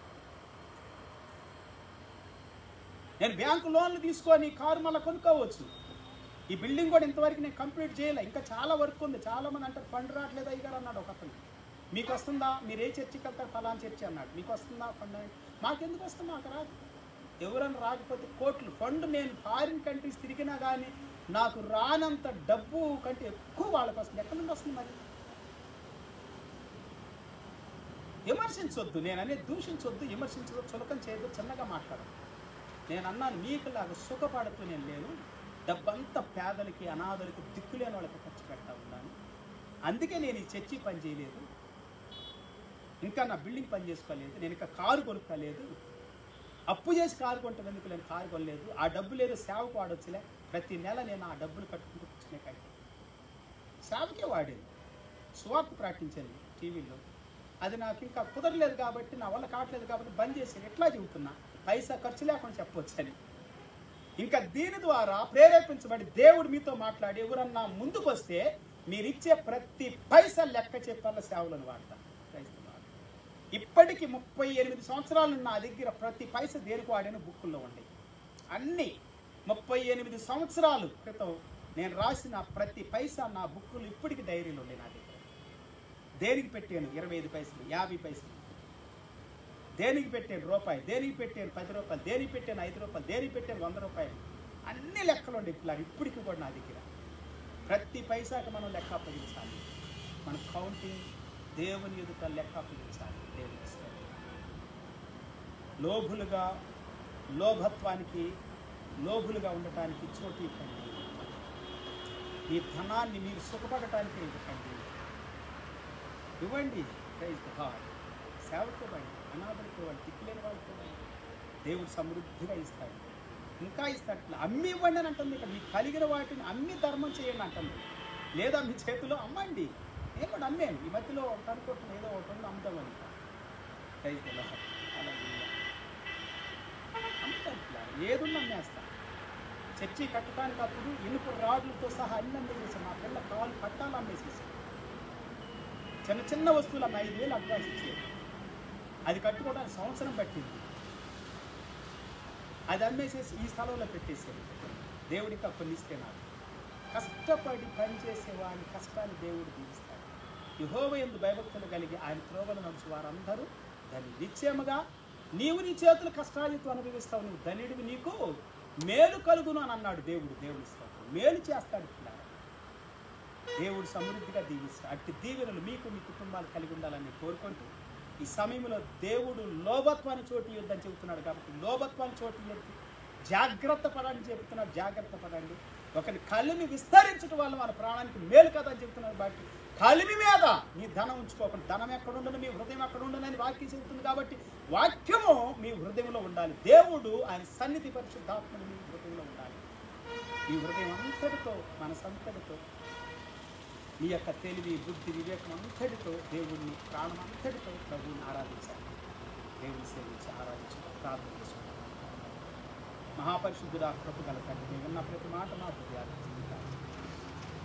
నేను బ్యాంకు లోన్లు తీసుకొని కారు మళ్ళీ కొనుక్కోవచ్చు ఈ బిల్డింగ్ కూడా ఇంతవరకు నేను కంప్లీట్ చేయలే ఇంకా చాలా వర్క్ ఉంది చాలా మంది అంటారు ఫండ్ రావట్లేదు అయ్యారు అన్నాడు ఒక అతను మీకు వస్తుందా మీరు ఏ చర్చికి వెళ్తారు ఫలానా చర్చి అన్నాడు మీకు వస్తుందా ఫండ్ అని మాకెందుకు వస్తుంది మాకు రాదు ఎవరన్నా రాకపోతే కోట్లు ఫండ్ నేను ఫారిన్ కంట్రీస్ తిరిగినా కానీ నాకు రానంత డబ్బు కంటే ఎక్కువ వాళ్ళకి వస్తుంది ఎక్కడి నుండి వస్తుంది మరి విమర్శించొద్దు నేను అనేది దూషించొద్దు విమర్శించవద్దు చులకం చేయొద్దు చిన్నగా మాట్లాడదు నేను అన్నాను మీకులాగా సుఖపడుతూ నేను లేను డబ్బంతా పేదలకి అనాథలకి దిక్కులేని వాళ్ళకి ఖర్చు పెడతా ఉన్నాను అందుకే నేను ఈ చర్చి పని చేయలేదు ఇంకా నా బిల్డింగ్ పని చేసుకోలేదు నేను ఇంకా కారు కొనుక్కోలేదు అప్పు చేసి కారు కొంటాను ఎందుకు నేను కారు కొనలేదు ఆ డబ్బు లేదు సేవకు వాడొచ్చులే ప్రతి నెల నేను ఆ డబ్బులు కట్టుకుంటూ కూర్చునే కంటే సేవకే వాడేది సువార్త ప్రకటించాను టీవీలో అది నాకు ఇంకా కుదరలేదు కాబట్టి నా వల్ల కావట్లేదు కాబట్టి బంద్ చేసి ఎట్లా చెబుతున్నా పైసా ఖర్చు లేకుండా చెప్పొచ్చు అని ఇంకా దీని ద్వారా ప్రేరేపించబడి దేవుడు మీతో మాట్లాడి ఎవరన్నా ముందుకు వస్తే మీరు ఇచ్చే ప్రతి పైసా లెక్క చెప్పాల సేవలను వాడతా క్రైస్తవులు. ఇప్పటికి ముప్పై ఎనిమిది సంవత్సరాలు నా దగ్గర ప్రతి పైస దేనికి వాడిన బుక్కుల్లో ఉన్నాయి అన్నీ ముప్పై ఎనిమిది సంవత్సరాలు క్రితం నేను రాసిన ప్రతి పైసా నా బుక్కులు ఇప్పటికి డైరీలో ఉన్నాయి నా దగ్గర దేనికి పెట్టాను ఇరవై ఐదు పైసలు యాభై పైసలు దేనికి పెట్టాను రూపాయి దేనికి పెట్టాను పది రూపాయలు దేనికి పెట్టాను ఐదు రూపాయలు దేనికి పెట్టాను వంద రూపాయలు అన్ని లెక్కలు ఉండే పిల్లలు ఇప్పటికి కూడా నా దగ్గర ప్రతి పైసాకి మనం లెక్క అప్పగించాలి మన కౌంటింగ్ దేవుని ఎదుట లెక్క అప్పగించాలి దేవుని స్తోత్రం. లోభులుగా లోభత్వానికి లోభులుగా ఉండటానికి చోటు ఇవ్వండి ఈ ధనాన్ని మీరు సుఖపడటానికి ఇవ్వకండి ఇవ్వండి ప్రైజ్ గాడ్ సేవకు ఇవ్వండి అనాథలకు ఇవ్వండి దిక్కులేని వాళ్ళకి ఇవ్వండి దేవుడు సమృద్ధిగా ఇస్తాడు ఇంకా ఇస్తాడు అమ్మి ఇవ్వండి అని అంటుంది ఇక్కడ మీకు కలిగిన వాటిని అమ్మి ధర్మం చేయండి అంటుంది లేదా మీ చేతిలో అమ్మండి నేను కూడా అమ్మాను ఈ మధ్యలో ఒకటి అనుకుంటున్నాను ఏదో ఒకటి ఉంది అమ్ముదామని ప్రైజ్ గాడ్ హల్లెలూయా. అమ్ముతాను పిల్లలు. ఏదున్నా అమ్మేస్తా చర్చి కట్టడానికి అప్పుడు ఇనుప రాడ్లతో సహా అన్ని అమ్మేసేసాను మా పిల్ల కాలు కట్టాలు అమ్మేసేసాను చిన్న చిన్న వస్తువులు అమ్మ ఐదు వేలు అడ్వాన్స్ ఇచ్చేది అది కట్టుకోవడానికి సంవత్సరం పట్టింది అది అమ్మేసేసి ఈ స్థలంలో పెట్టేసాను దేవుడికి కొన్ని ఇస్తే నాకు కష్టపడి పనిచేసే వాడి కష్టాన్ని దేవుడు దీవిస్తాడు యహోవ ఎందు భయభక్తులు కలిగి ఆయన త్రోవలు నడుచు వారందరూ దాన్ని నిశ్చయముగా నీవు నీ చేతులు కష్టాలతో అనుభవిస్తావు నువ్వు ధనిడివి నీకు మేలు కలుగును అని అన్నాడు దేవుడు దేవుడు ఇస్తాడు మేలు చేస్తాడు పిల్లారా. దేవుడు సమృద్ధిగా దీవిస్తాడు అట్టి దీవెనలు మీకు మీ కుటుంబాలు కలిగి ఉండాలని కోరుకుంటూ ఈ సమయంలో దేవుడు లోభత్వాన్ని చోటు ఇవ్వద్దని చెబుతున్నాడు కాబట్టి లోభత్వాన్ని చోటు ఇవ్వద్దు జాగ్రత్త పడండి చెబుతున్నాడు జాగ్రత్త పడండి ఒకరి కలిమి విస్తరించడం వల్ల మన ప్రాణానికి మేలు కదా అని చెబుతున్నాడు కాబట్టి కలిమి మీద మీ ధనం ఉంచుకోకుండా ధనం ఎక్కడ ఉండను మీ హృదయం ఎక్కడ ఉండను అని వాక్యం చెబుతుంది కాబట్టి వాక్యము మీ హృదయంలో ఉండాలి దేవుడు ఆయన సన్నిధి పరిశుద్ధాత్మను మీ హృదయంలో ఉండాలి ఈ హృదయం అంతటితో మనసంతటితో నీ యొక్క తెలివి బుద్ధి వివేకం అంతటితో దేవుడిని ప్రాణం అంతటితో ప్రభువుని ఆరాధించాలి దేవుని సేవించి ఆరాధించి ప్రార్థన చేసుకోవాలి మహాపరిశుద్ధుడా కృప గల తండ్రి విన్న ప్రతి మాట మా హృదయాలు జీవితాలు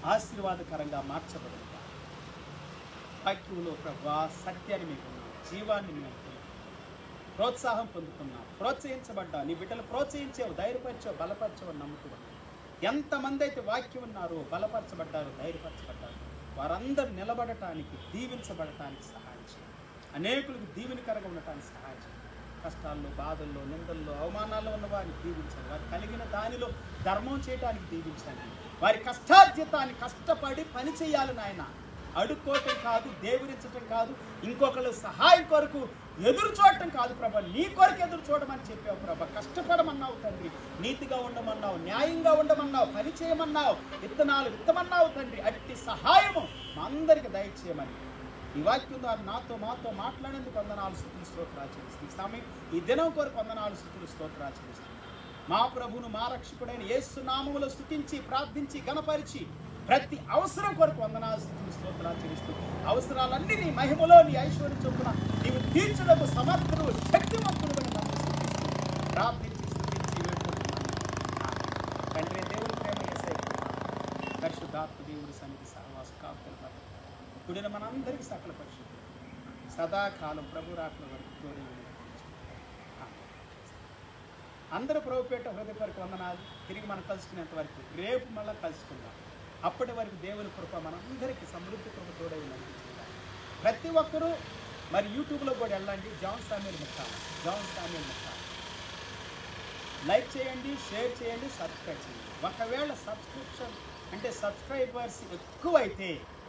ఆశీర్వాదకరంగా మార్చబడుగా వాక్యంలో ప్రభా సత్యాన్ని మీకు జీవాన్ని మేము ప్రోత్సాహం పొందుతున్నాం ప్రోత్సహించబడ్డా నీ బిడ్డలు ప్రోత్సహించావు ధైర్యపరిచావు బలపరిచావు అని నమ్ముతున్నాం ఎంతమంది అయితే వాక్యం ఉన్నారో బలపరచబడ్డారు ధైర్యపరచబడ్డారు వారందరూ నిలబడటానికి దీవించబడటానికి సహాయం చేయండి అనేకులకు దీవెనకరంగా ఉండటానికి సహాయం చేయండి కష్టాల్లో బాధల్లో నిందల్లో అవమానాల్లో ఉన్న వారిని దీవించండి వారు కలిగిన దానిలో ధర్మం చేయడానికి దీవించండి వారి కష్టార్జితాన్ని కష్టపడి పని చేయాలి నాయన అడుక్కోవటం కాదు దేవురించటం కాదు ఇంకొకరు సహాయం కొరకు ఎదురు చూడటం కాదు ప్రభ నీ కొరకు ఎదురు చూడమని చెప్పావు ప్రభ కష్టపడమన్నావు తండ్రి నీతిగా ఉండమన్నావు న్యాయంగా ఉండమన్నావు పని చేయమన్నావు విత్తనాలు విత్తమన్నావు తండ్రి అట్టి సహాయము మా అందరికి దయచేయమని ఈ వాక్యం ద్వారా నాతో మాతో మాట్లాడేందుకు వందనాలు స్థుతులు స్తోత్రాచరిస్తుంది ఈ సమయం ఈ దినం కొరకు వందనాలు స్థుతులు స్తోత్రాచరిస్తుంది మా ప్రభును మా రక్షకుడైన యేసు నామములో స్థుతించి ప్రార్థించి గణపరిచి ప్రతి అవసరం కొరకు వందనాలు స్థుతులు స్తోత్రాలు చెల్లిస్తూ అవసరాలన్నీ నీ మహిమలో నీ ఐశ్వర్యం చొప్పున నీవు తీర్చుటకు సమర్థుడు శక్తివంతుడు అని నన్ను స్థుతిస్తూ ప్రార్థించి స్థుతించి వేడుకుంటున్నాను తండ్రి దేవుని ప్రేమ యేసయ్య కృప, పరిశుద్ధాత్మ దేవుడి సన్నిధి సహవాస కాపుదల పట్ల కూడిన మనందరికీ సకల పరిశుద్ధి సదాకాలం ప్రభు రాకల వరకు తోడే ఉండి నడిపించు. ఆమేన్. అందరూ ప్రభుపేట హృదయపరికి వందనాలు తిరిగి మనం కలుసుకునేంత వరకు రేపు మళ్ళీ కలుసుకుందాం అప్పటి వరకు దేవుని కృప మనందరికీ సమృద్ధి కృప తోడై నడిపించుకుందాం ప్రతి ఒక్కరూ మరి యూట్యూబ్లో కూడా వెళ్ళండి జాన్ సామీల్ ముఖాలు జాన్ సామీల్ ముఖాలు లైక్ చేయండి షేర్ చేయండి సబ్స్క్రైబ్ చేయండి ఒకవేళ సబ్స్క్రిప్షన్ అంటే సబ్స్క్రైబర్స్ ఎక్కువైతే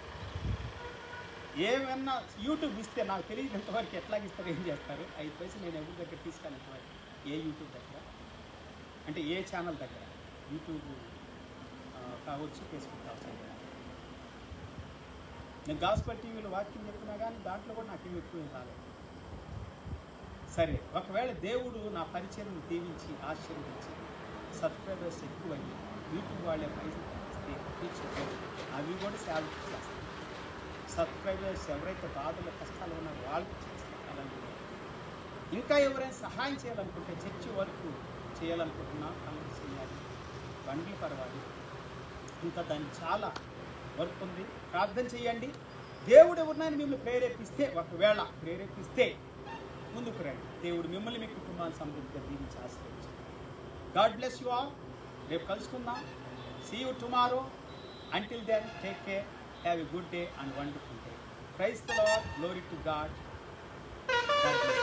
ఏమన్నా యూట్యూబ్ ఇస్తే నాకు తెలియదు ఇంతవరకు ఎట్లా ఇస్తారు ఏం చేస్తారు ఐదు పైసలు నేను ఎవరి దగ్గర తీసుకెళ్ళి ఇంతవరకు ఏ యూట్యూబ్ దగ్గర అంటే ఏ ఛానల్ దగ్గర యూట్యూబ్ ఆ, కావచ్చు ఫేస్బుక్ కావచ్చు దగ్గర. నేను గాస్పల్ టీవీలో వాక్యం చెప్పినా కానీ దాంట్లో కూడా నాకేం ఎక్కువ ఏం రాలేదు సరే ఒకవేళ దేవుడు నా పరిచయం దీవించి ఆశీర్వదించి సబ్స్క్రైబర్స్ ఎక్కువయ్యి యూట్యూబ్ వాళ్ళే పైసలు ఇస్తే ఫీచర్ అవి కూడా సేవ చేస్తాను సబ్స్క్రైబర్స్ ఎవరైతే బాధలు కష్టాలు ఉన్నారో వాళ్ళకి చేస్తాను అలాంటివి ఇంకా ఎవరైనా సహాయం చేయాలనుకుంటే చర్చి వరకు చేయాలనుకుంటున్నా అందరూ చేయాలి బండ్లు పర్వాలి ఇంకా దానికి చాలా వర్క్ ఉంది ప్రార్థన చేయండి దేవుడు ఎవరినైనా మిమ్మల్ని ప్రేరేపిస్తే ఒకవేళ ప్రేరేపిస్తే ముందుకు రండి దేవుడు మిమ్మల్ని మీ కుటుంబాన్ని సమృద్ధిగా దీవించి ఆశ్రయించండి గాడ్ బ్లెస్ యు ఆల్ రేపు కలుసుకుందాం see you tomorrow until then take care have a good day and wonderful day praise the lord glory to God